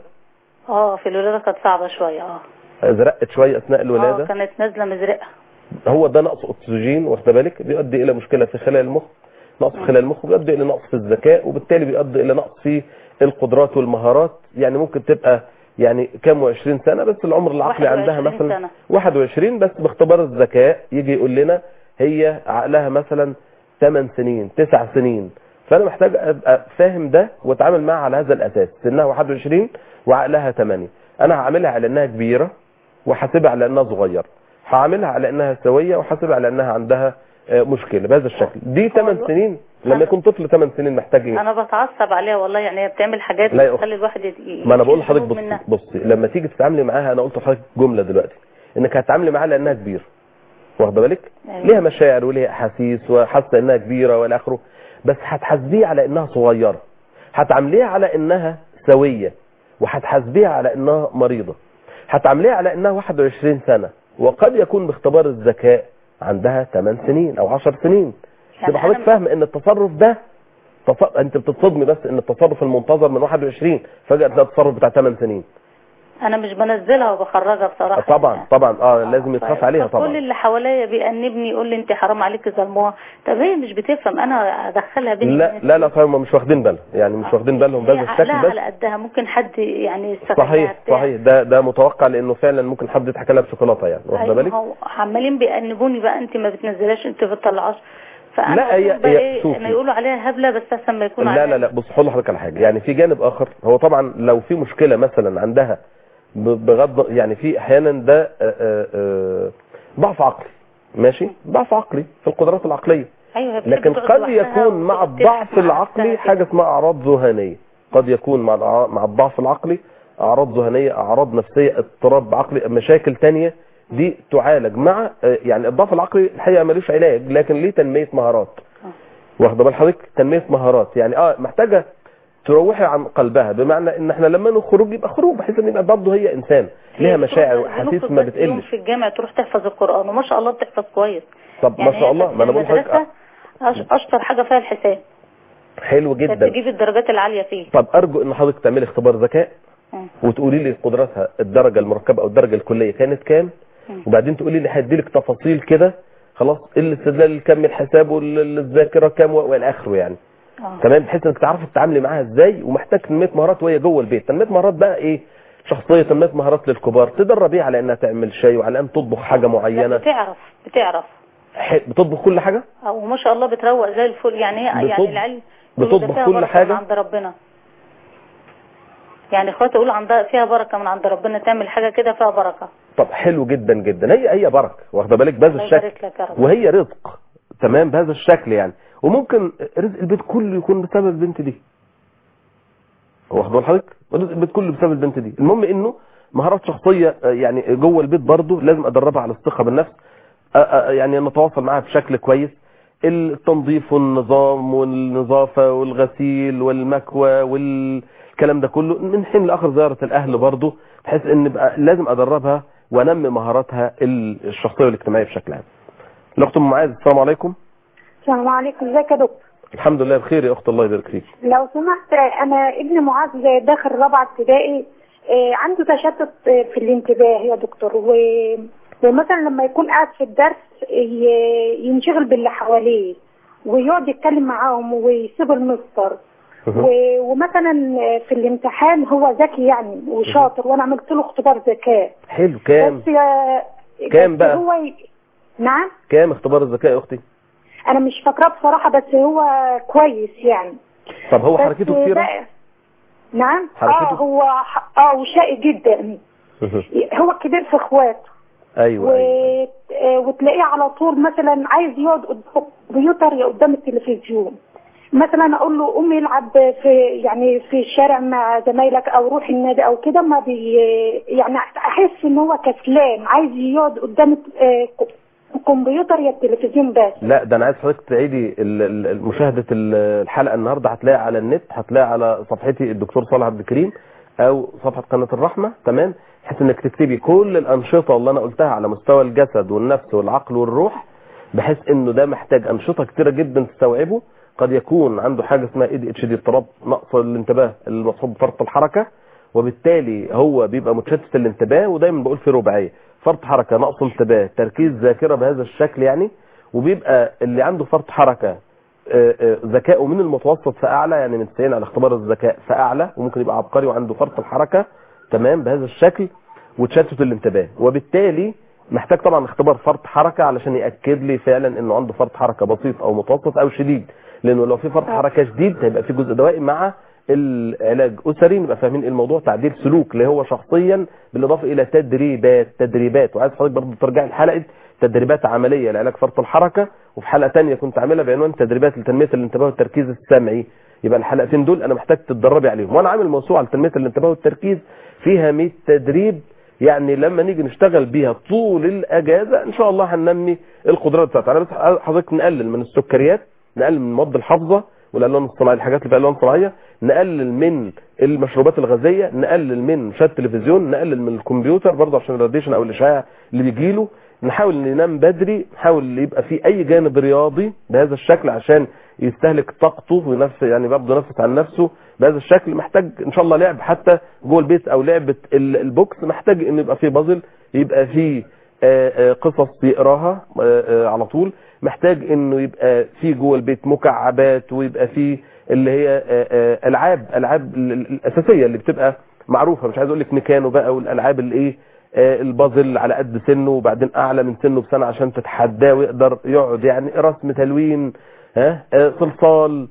اه في الولاده كانت صعبه شويه اه زرقت شويه اثناء اه الولاده كانت نازله مزرقه هو ده نقص اكسجين واخد بالك بيؤدي الى مشكله في خلايا المخ نقص في خلايا المخ بيؤدي الى نقص في الذكاء وبالتالي بيؤدي الى نقص في القدرات والمهارات يعني ممكن تبقى يعني كام و20 سنه بس العمر العقلي عندها 21 مثلا سنة. 21 بس باختبار الذكاء يجي يقول لنا هي عقلها مثلا 8 سنين 9 سنين فانا محتاج ابقى فاهم ده واتعامل معاها على هذا الاساس سنها 21 وعقلها 8 انا هعاملها على انها كبيره وحاسبها على انها صغيره هعاملها على انها سويه وحاسبها على انها عندها آه، مشكله بهذا الشكل دي 8 والله. سنين لما يكون طفل 8 سنين محتاج ايه انا بتعصب عليها والله يعني هي بتعمل حاجات لا يا أخت. بتخلي الواحد ي- ما انا بقول يشيل لحضرتك هموم منها. بصي بصي لما تيجي تتعاملي معاها انا قلت لحضرتك جمله دلوقتي انك هتتعاملي معاها لانها كبيره واخده بالك أيوة. ليها مشاعر وليها احاسيس وحاسه انها كبيره والى اخره بس هتحاسبيها على انها صغيره هتعامليها على انها سويه وهتحاسبيها على انها مريضه هتعامليها على انها 21 سنه وقد يكون باختبار الذكاء عندها 8 سنين او 10 سنين يعني يبقى حضرتك أنا- فاهم ان التصرف ده تص... انت بتتصدمي بس ان التصرف المنتظر من 21 فجاه تلاقي التصرف بتاع 8 سنين انا مش بنزلها وبخرجها بصراحه طبعا يعني. طبعا اه لازم يتخاف طيب. عليها طب كل طبعا اللي حواليا بيأنبني يقول لي انت حرام عليك ظلموها طب هي مش بتفهم انا ادخلها بين لا الناس. لا لا هم مش واخدين بالهم يعني مش واخدين بالهم هي بهذا الشكل عقلها بس على قدها ممكن حد يعني يستغلها صحيح بتاع. صحيح ده ده متوقع لانه فعلا ممكن حد يضحك عليها بشوكولاته يعني واخده أيوة بالك هو عمالين بيأنبوني بقى انت ما بتنزلاش انت ما بتطلعاش فانا لا، هي- أقول بقى هي- ايه شوفي. ما يقولوا عليها هبله بس احسن ما يكون لا عليها لا لا بص هقول لحضرتك على حاجه يعني في جانب اخر هو طبعا لو في مشكله مثلا عندها ب- بغض يعني في احيانا ده آه، آه، آه، ضعف عقلي ماشي ضعف عقلي في القدرات العقليه ايوه هي بتحب لكن تقعد قد لوحدها يكون مع وتضحك الضعف مع العقلي نفسها حاجه كده. اسمها اعراض ذهانيه قد يكون مع الأع- مع الضعف العقلي اعراض ذهانيه اعراض نفسيه اضطراب عقلي مشاكل تانية دي تعالج مع آه، يعني الضعف العقلي الحقيقه ملوش علاج لكن ليه تنميه مهارات واخده بال حضرتك تنميه مهارات يعني اه محتاجه تروحي عن قلبها بمعنى ان احنا لما نخرج يبقى خروج بحيث ان يبقى برضه هي انسان ليها هي بتروح- مشاعر واحاسيس بنخرج ما بس يوم بتقلش في الجامع تروح تحفظ القرآن وما شاء الله بتحفظ كويس طب ما يعني شاء هي الله كانت ما انا في بقول لحضرتك المدرسة أش- اشطر حاجة فيها الحساب حلو كانت جدا تجيب الدرجات العالية فيه طب ارجو ان حضرتك تعملي اختبار ذكاء مم. وتقولي لي قدراتها الدرجه المركبه او الدرجه الكليه كانت كام مم. وبعدين تقولي لي هدي لك تفاصيل كده خلاص الاستدلال الكم الحساب والذاكره كام و- والى اخره يعني آه. تمام بحيث انك تعرفي تتعاملي معاها ازاي ومحتاج تنميه مهارات وهي جوه البيت تنميه مهارات بقى ايه شخصيه تنميه مهارات للكبار تدربيها على انها تعمل شيء وعلى ان تطبخ حاجه لا معينه بتعرف بتعرف ح- بتطبخ كل حاجه او ما شاء الله بتروق زي الفل يعني هي بتطبخ- يعني العلم يقولوا ده بتطبخ فيها كل بركة حاجة؟ من عند ربنا يعني اخواتي يقولوا عندها فيها بركة من عند ربنا تعمل حاجة كده فيها بركة طب حلو جدا جدا هي هي بركه واخده بالك بهذا الله الشكل يبارك لك يا رب وهي رزق تمام بهذا الشكل يعني وممكن رزق البيت كله يكون بسبب البنت دي واخد بال حضرتك رزق البيت كله بسبب البنت دي المهم انه مهارات شخصيه آه، يعني جوه البيت برضه لازم ادربها على الثقه بالنفس آه، آه، يعني نتواصل معاها بشكل كويس التنظيف والنظام والنظافه والغسيل والمكوى والكلام ده كله من حين لاخر زياره الاهل برضه بحيث ان بقى لازم ادربها وانمي مهاراتها ال- الشخصيه والاجتماعيه بشكل عام الاخت ام معاذ السلام عليكم السلام عليكم ازيك يا دكتور الحمد لله بخير يا اخت الله يبارك فيك لو سمحت انا ابن معاذ داخل رابعه ابتدائي آه، عنده تشتت آه، في الانتباه يا دكتور و... ومثلا لما يكون قاعد في الدرس ي- ينشغل باللي حواليه ويقعد يتكلم معاهم ويسيب المستر و... ومثلا في الامتحان هو ذكي يعني وشاطر وانا عملت له اختبار ذكاء حلو كام بس آه، كام بس بقى؟ هو ي... نعم كام اختبار الذكاء يا اختي انا مش فاكراه بصراحه بس هو كويس يعني طب هو بس حركته كتيره بقى- نعم حركته؟ اه هو ح- اه وشقي جدا هو الكبير في اخواته ايوه و... ايوه آه، وتلاقيه على طول مثلا عايز يقعد قدام الكمبيوتر يا قدام التلفزيون مثلا اقول له قوم يلعب في يعني في الشارع مع زمايلك او روح النادي او كده ما بي يعني احس ان هو كسلان عايز يقعد قدام آه، الكمبيوتر يا التلفزيون بس لا ده انا عايز حضرتك تعيدي ال- ال- ال- مشاهده ال- الحلقه النهارده هتلاقي على النت هتلاقي على صفحتي الدكتور صالح عبد الكريم او صفحه قناه الرحمه تمام بحيث انك تكتبي كل الانشطه اللي انا قلتها على مستوى الجسد والنفس والعقل والروح بحيث انه ده محتاج انشطه كتيره جدا تستوعبه قد يكون عنده حاجه اسمها اي دي اتش دي اضطراب نقص الانتباه المصحوب بفرط الحركه وبالتالي هو بيبقى متشتت الانتباه ودايما بقول في رباعيه فرط حركه نقص انتباه تركيز ذاكره بهذا الشكل يعني وبيبقى اللي عنده فرط حركه آه، آه، ذكائه من المتوسط فاعلى يعني من 90 على اختبار الذكاء فاعلى وممكن يبقى عبقري وعنده فرط الحركه تمام بهذا الشكل وتشتت الانتباه وبالتالي محتاج طبعا اختبار فرط حركه علشان ياكد لي فعلا انه عنده فرط حركه بسيط او متوسط او شديد لانه لو في فرط حركه شديد هيبقى في جزء دوائي مع العلاج اسري نبقى فاهمين إيه الموضوع تعديل سلوك اللي هو شخصيا بالاضافه الى تدريبات تدريبات وعايز حضرتك برضه ترجعي لحلقه تدريبات عمليه لعلاج فرط الحركه وفي حلقه ثانيه كنت عاملها بعنوان تدريبات لتنميه الانتباه والتركيز السمعي يبقى الحلقتين دول انا محتاج تتدربي عليهم وانا عامل موسوعه لتنميه الانتباه والتركيز فيها 100 تدريب يعني لما نيجي نشتغل بيها طول الاجازه ان شاء الله هننمي القدرات بتاعتنا انا بس حضرتك نقلل من السكريات نقلل من مواد الحافظه والالوان الصناعيه الحاجات اللي بالوان صناعيه نقلل من المشروبات الغازيه نقلل من شاشة التلفزيون نقلل من الكمبيوتر برضه عشان الراديشن او الاشعاع اللي بيجي له نحاول ننام بدري نحاول يبقى في اي جانب رياضي بهذا الشكل عشان يستهلك طاقته وينفس يعني برضه ينفس عن نفسه بهذا الشكل محتاج ان شاء الله لعب حتى جوه البيت او لعبه ال- البوكس محتاج ان يبقى فيه بازل يبقى فيه آه، آه، قصص يقراها آه، آه، على طول محتاج انه يبقى في جوه البيت مكعبات ويبقى في اللي هي آه، آه، العاب العاب ال- ال- الاساسيه اللي بتبقى معروفه مش عايز اقول لك ميكانو بقى والالعاب الايه آه، البازل على قد سنه وبعدين اعلى من سنه بسنه عشان تتحداه ويقدر يقعد يعني رسم تلوين ها آه، صلصال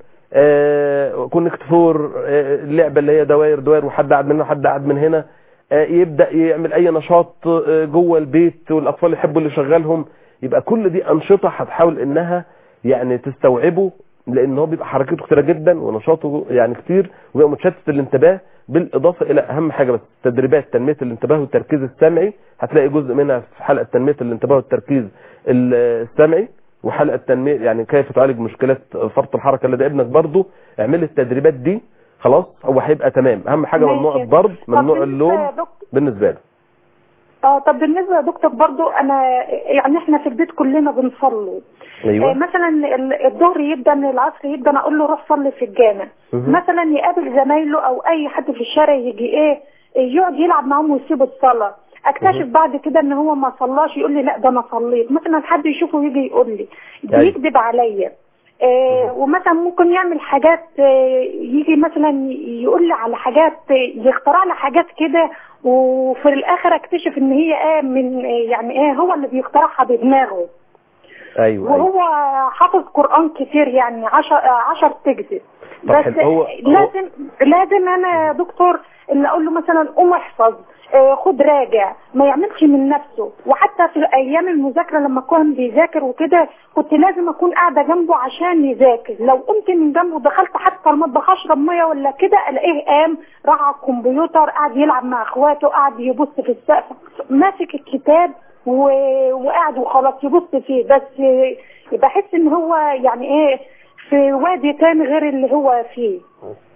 آه، كونكت فور آه، اللعبه اللي هي دوائر دوائر وحد قاعد من هنا وحد قاعد من هنا آه، يبدا يعمل اي نشاط آه، جوه البيت والاطفال يحبوا اللي شغالهم يبقى كل دي انشطه هتحاول انها يعني تستوعبه لان هو بيبقى حركته كتيره جدا ونشاطه يعني كتير وبيبقى متشتت الانتباه بالاضافه الى اهم حاجه بس تدريبات تنميه الانتباه والتركيز السمعي هتلاقي جزء منها في حلقه تنميه الانتباه والتركيز السمعي وحلقه تنميه يعني كيف تعالج مشكلات فرط الحركه لدى ابنك برضه اعمل التدريبات دي خلاص هو هيبقى تمام اهم حاجه ماشي. ممنوع الضرب طب ممنوع بالنسبة اللوم يا دكتور- بالنسبه له اه طب بالنسبه يا دكتور برضو انا يعني احنا في البيت كلنا بنصلي ايوه آه، مثلا ال- الظهر يبدا من العصر يبدا اقول له روح صلي في الجامع مهم. مثلا يقابل زمايله او اي حد في الشارع يجي ايه يقعد يلعب معاهم ويسيب الصلاه اكتشف مهم. بعد كده ان هو ما صلاش يقول لي لا ده انا صليت مثلا حد يشوفه يجي يقول لي أيوة. بيكذب عليا آه ومثلا ممكن يعمل حاجات آه يجي مثلا يقول لي على حاجات آه، يخترع لي حاجات كده وفي الاخر اكتشف ان هي ايه من آه، يعني ايه هو اللي بيخترعها بدماغه ايوه ايوه وهو حافظ قرآن كتير يعني عشر, عشر تجزء طب بس حلو. هو- لازم لازم انا يا دكتور اللي اقول له مثلا قوم احفظ آه، خد راجع ما يعملش من نفسه وحتى في ايام المذاكره لما كان بيذاكر وكده كنت لازم اكون قاعده جنبه عشان يذاكر لو قمت من جنبه دخلت حتى المطبخ اشرب ميه ولا كده الاقيه قام راح على الكمبيوتر قاعد يلعب مع اخواته قاعد يبص في السقف ماسك الكتاب و... وقاعد وخلاص يبص فيه بس آه، بحس ان هو يعني ايه في وادي تاني غير اللي هو فيه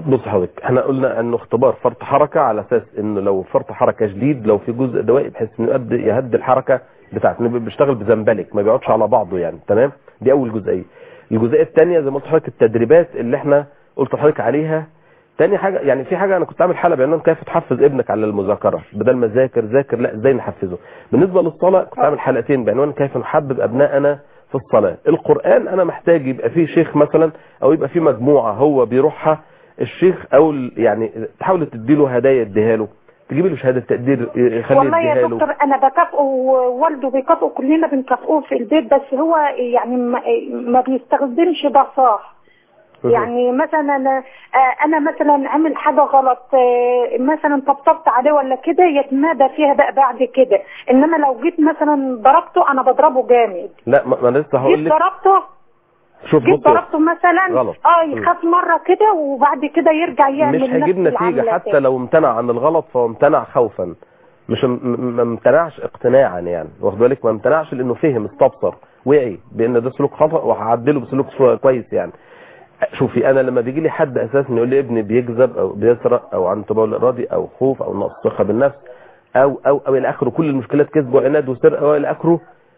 بص حضرتك احنا قلنا انه اختبار فرط حركة على اساس انه لو فرط حركة شديد لو في جزء دوائي بحيث انه يؤدي يهدي الحركة بتاعته انه بيشتغل بزنبلك ما بيقعدش على بعضه يعني تمام دي اول جزئية الجزئية الثانية زي ما قلت لحضرتك التدريبات اللي احنا قلت لحضرتك عليها تاني حاجة يعني في حاجة انا كنت عامل حلقة بعنوان كيف تحفز ابنك على المذاكرة بدل ما ذاكر ذاكر لا ازاي نحفزه بالنسبة للصلاة كنت عامل حلقتين بعنوان كيف نحبب ابنائنا في الصلاة القرآن انا محتاج يبقى فيه شيخ مثلا او يبقى فيه مجموعة هو بيروحها الشيخ او ال- يعني تحاول تديله هدايا اديها له تجيب له شهادة تقدير يخليه والله يا يديها له دكتور انا بكافئه ووالده بيكافئه كلنا بنكافئه في البيت بس هو يعني ما, ما بيستخدمش بصاح يعني مثلا انا آه، انا مثلا عمل حاجه غلط آه، مثلا طبطبت عليه ولا كده يتمادى فيها بقى بعد كده انما لو جيت مثلا ضربته انا بضربه جامد لا ما ما انا لسه هقول جيت لك ضربته شوف جيت بص ضربته مثلا غلط. اه مم. يخاف مره كده وبعد كده يرجع يعمل مش هيجيب نفس نتيجة العملة حتى تاني. لو امتنع عن الغلط فهو امتنع خوفا مش م- م- ما امتنعش اقتناعا يعني واخد بالك ما امتنعش لانه فهم استبصر وعي بان ده سلوك خطأ وهعدله بسلوك سو- كويس يعني شوفي انا لما بيجي لي حد اساسا يقول لي ابني بيكذب او بيسرق او عنده تبول ارادي او خوف او نقص ثقه بالنفس او او او الى اخره كل المشكلات كذب وعناد وسرقه والى اخره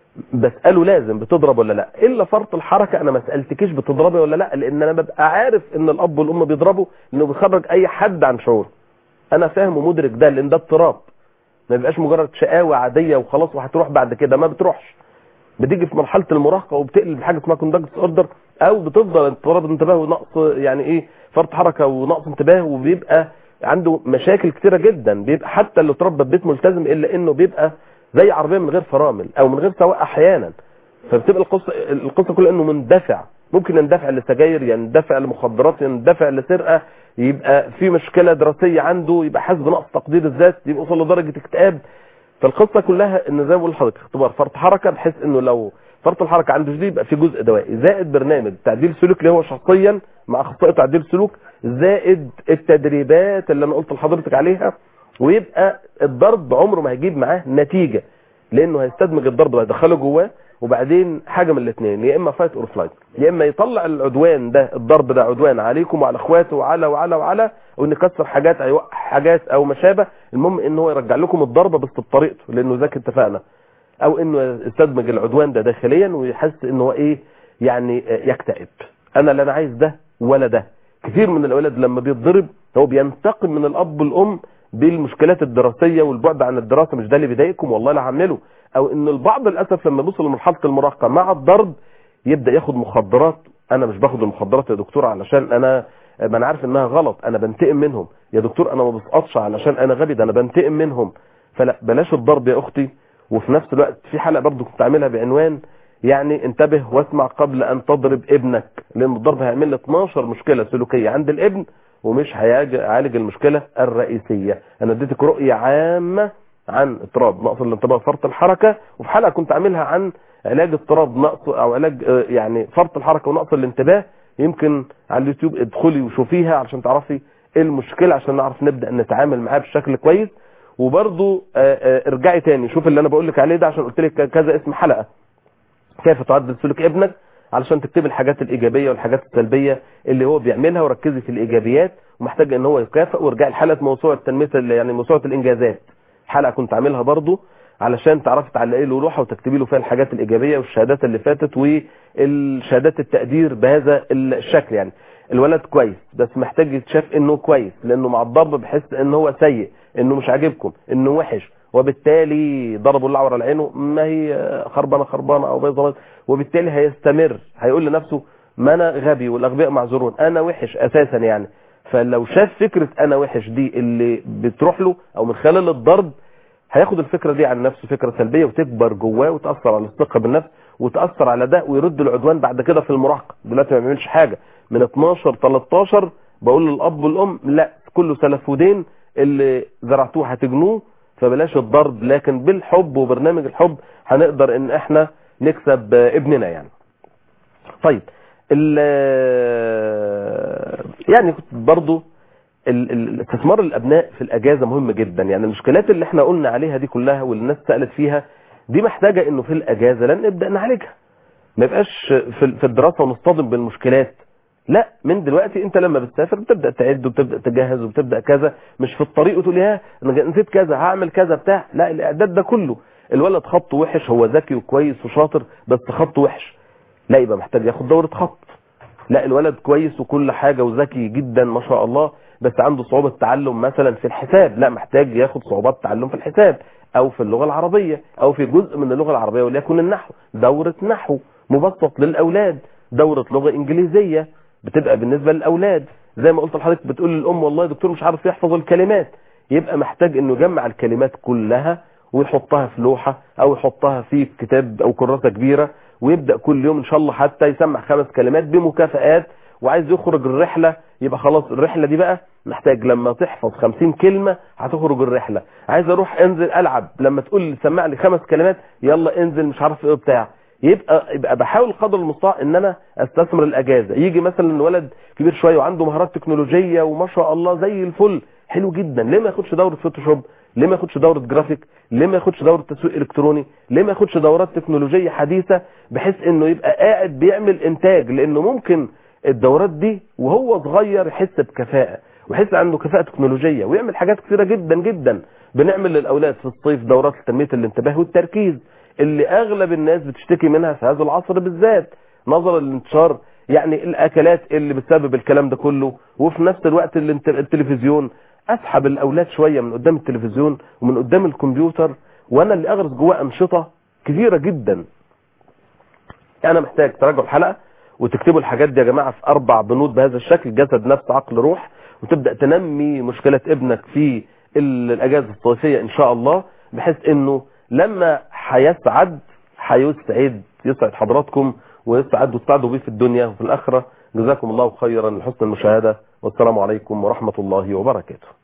بساله لازم بتضرب ولا لا الا فرط الحركه انا ما سالتكيش بتضربي ولا لا لان انا ببقى عارف ان الاب والام بيضربوا لانه بيخرج اي حد عن شعور انا فاهم ومدرك ده لان ده اضطراب ما بيبقاش مجرد شقاوه عاديه وخلاص وهتروح بعد كده ما بتروحش بتيجي في مرحله المراهقه وبتقلب حاجه اسمها كوندكت اوردر او بتفضل اضطراب انتباه ونقص يعني ايه فرط حركه ونقص انتباه وبيبقى عنده مشاكل كتيره جدا بيبقى حتى اللي اتربى في بيت ملتزم الا انه بيبقى زي عربيه من غير فرامل او من غير سواق احيانا فبتبقى القصه القصه كلها انه مندفع ممكن يندفع لسجاير يندفع لمخدرات يندفع لسرقه يبقى في مشكله دراسيه عنده يبقى حاسس بنقص تقدير الذات يبقى وصل لدرجه اكتئاب فالقصه كلها ان زي ما بقول لحضرتك اختبار فرط حركه بحيث انه لو فرط الحركه عنده شديد يبقى في جزء دوائي زائد برنامج تعديل سلوك اللي هو شخصيا مع اخصائي تعديل سلوك زائد التدريبات اللي انا قلت لحضرتك عليها ويبقى الضرب عمره ما هيجيب معاه نتيجه لانه هيستدمج الضرب ده يدخله جواه وبعدين حاجه من الاثنين يا اما فايت اور فلايت يا اما يطلع العدوان ده الضرب ده عدوان عليكم وعلى اخواته وعلى وعلى وعلى او ان يكسر حاجات او يوقع حاجات او ما شابه المهم ان هو يرجع لكم الضربه بس بطريقته لانه ذاك اتفقنا او انه يستدمج العدوان ده داخليا ويحس ان هو ايه يعني يكتئب انا لا انا عايز ده ولا ده كثير من الاولاد لما بيتضرب هو بينتقم من الاب والام بالمشكلات الدراسيه والبعد عن الدراسه مش ده اللي بيضايقكم والله لا هعمله او ان البعض للاسف لما بيوصل لمرحله المراهقه مع الضرب يبدا ياخد مخدرات انا مش باخد المخدرات يا دكتور علشان انا ما انا عارف انها غلط انا بنتقم منهم يا دكتور انا ما بسقطش علشان انا غبي ده انا بنتقم منهم فلا بلاش الضرب يا اختي وفي نفس الوقت في حلقه برضو كنت عاملها بعنوان يعني انتبه واسمع قبل ان تضرب ابنك لان الضرب هيعمل لي 12 مشكله سلوكيه عند الابن ومش هيعالج المشكله الرئيسيه انا اديتك رؤيه عامه عن اضطراب نقص الانتباه فرط الحركه وفي حلقه كنت عاملها عن علاج اضطراب نقص او علاج آه، يعني فرط الحركه ونقص الانتباه يمكن على اليوتيوب ادخلي وشوفيها علشان تعرفي ايه المشكله عشان نعرف نبدا نتعامل معاها بشكل كويس وبرضو آه، آه، ارجعي تاني شوف اللي انا بقول لك عليه ده عشان قلت لك كذا اسم حلقه كيف تعدل سلوك ابنك علشان تكتبي الحاجات الايجابيه والحاجات السلبيه اللي هو بيعملها وركزي في الايجابيات ومحتاج ان هو يكافئ وارجعي لحلقه موسوعه تنميه ال- يعني موسوعه الانجازات حلقه كنت عاملها برضو علشان تعرفي تعلقي له لوحه وتكتبي له فيها الحاجات الايجابيه والشهادات اللي فاتت والشهادات التقدير بهذا الشكل يعني الولد كويس بس محتاج يتشاف انه كويس لانه مع الضرب بحس ان هو سيء انه مش عاجبكم انه وحش وبالتالي ضربوا اللعوره على عينه ما هي خربانه خربانه او بيضه بيضة وبالتالي هيستمر هيقول لنفسه ما انا غبي والاغبياء معذورون انا وحش اساسا يعني فلو شاف فكره انا وحش دي اللي بتروح له او من خلال الضرب هياخد الفكره دي عن نفسه فكره سلبيه وتكبر جواه وتاثر على الثقه بالنفس وتاثر على ده ويرد العدوان بعد كده في المراهقه دلوقتي ما بيعملش حاجه من 12 13 بقول للاب والام لا كله سلف ودين اللي زرعتوه هتجنوه فبلاش الضرب لكن بالحب وبرنامج الحب هنقدر ان احنا نكسب ابننا يعني طيب ال- يعني كنت برضو ال- ال- الاستثمار الابناء في الاجازه مهم جدا يعني المشكلات اللي احنا قلنا عليها دي كلها واللي الناس سالت فيها دي محتاجه انه في الاجازه لن نبدا نعالجها ما يبقاش في في الدراسه ونصطدم بالمشكلات لا من دلوقتي انت لما بتسافر بتبدا تعد وبتبدا تجهز وبتبدا كذا مش في الطريق وتقول يا انا نسيت كذا هعمل كذا بتاع لا الاعداد ده كله الولد خطه وحش هو ذكي وكويس وشاطر بس خطه وحش لا يبقى محتاج ياخد دوره خط لا الولد كويس وكل حاجه وذكي جدا ما شاء الله بس عنده صعوبه تعلم مثلا في الحساب لا محتاج ياخد صعوبات تعلم في الحساب او في اللغه العربيه او في جزء من اللغه العربيه وليكن النحو دوره نحو مبسط للاولاد دوره لغه انجليزيه بتبقى بالنسبه للاولاد زي ما قلت لحضرتك بتقول للام والله يا دكتور مش عارف يحفظ الكلمات يبقى محتاج انه يجمع الكلمات كلها ويحطها في لوحه او يحطها في كتاب او كراسه كبيره ويبدا كل يوم ان شاء الله حتى يسمع خمس كلمات بمكافآت وعايز يخرج الرحله يبقى خلاص الرحله دي بقى محتاج لما تحفظ 50 كلمه هتخرج الرحله عايز اروح انزل العب لما تقول لي سمع لي خمس كلمات يلا انزل مش عارف ايه بتاع يبقى يبقى بحاول قدر المستطاع ان انا استثمر الاجازه يجي مثلا ولد كبير شويه وعنده مهارات تكنولوجيه وما شاء الله زي الفل حلو جدا ليه ما ياخدش دوره فوتوشوب ليه ما ياخدش دوره جرافيك ليه ما ياخدش دوره تسويق الكتروني ليه ما ياخدش دورات تكنولوجيه حديثه بحيث انه يبقى قاعد بيعمل انتاج لانه ممكن الدورات دي وهو صغير يحس بكفاءه ويحس عنده كفاءه تكنولوجيه ويعمل حاجات كثيره جدا جدا بنعمل للاولاد في الصيف دورات لتنميه الانتباه والتركيز اللي اغلب الناس بتشتكي منها في هذا العصر بالذات نظرا لانتشار يعني الاكلات اللي بتسبب الكلام ده كله وفي نفس الوقت الانت- التلفزيون اسحب الاولاد شويه من قدام التلفزيون ومن قدام الكمبيوتر وانا اللي اغرس جواه انشطه كثيره جدا انا محتاج تراجعوا الحلقه وتكتبوا الحاجات دي يا جماعه في اربع بنود بهذا الشكل جسد نفس عقل روح وتبدا تنمي مشكله ابنك في ال- الاجازه الصيفيه ان شاء الله بحيث انه لما هيسعد هيسعد يسعد حضراتكم ويسعد وتسعدوا بيه في الدنيا وفي الاخره جزاكم الله خيرا لحسن المشاهده والسلام عليكم ورحمه الله وبركاته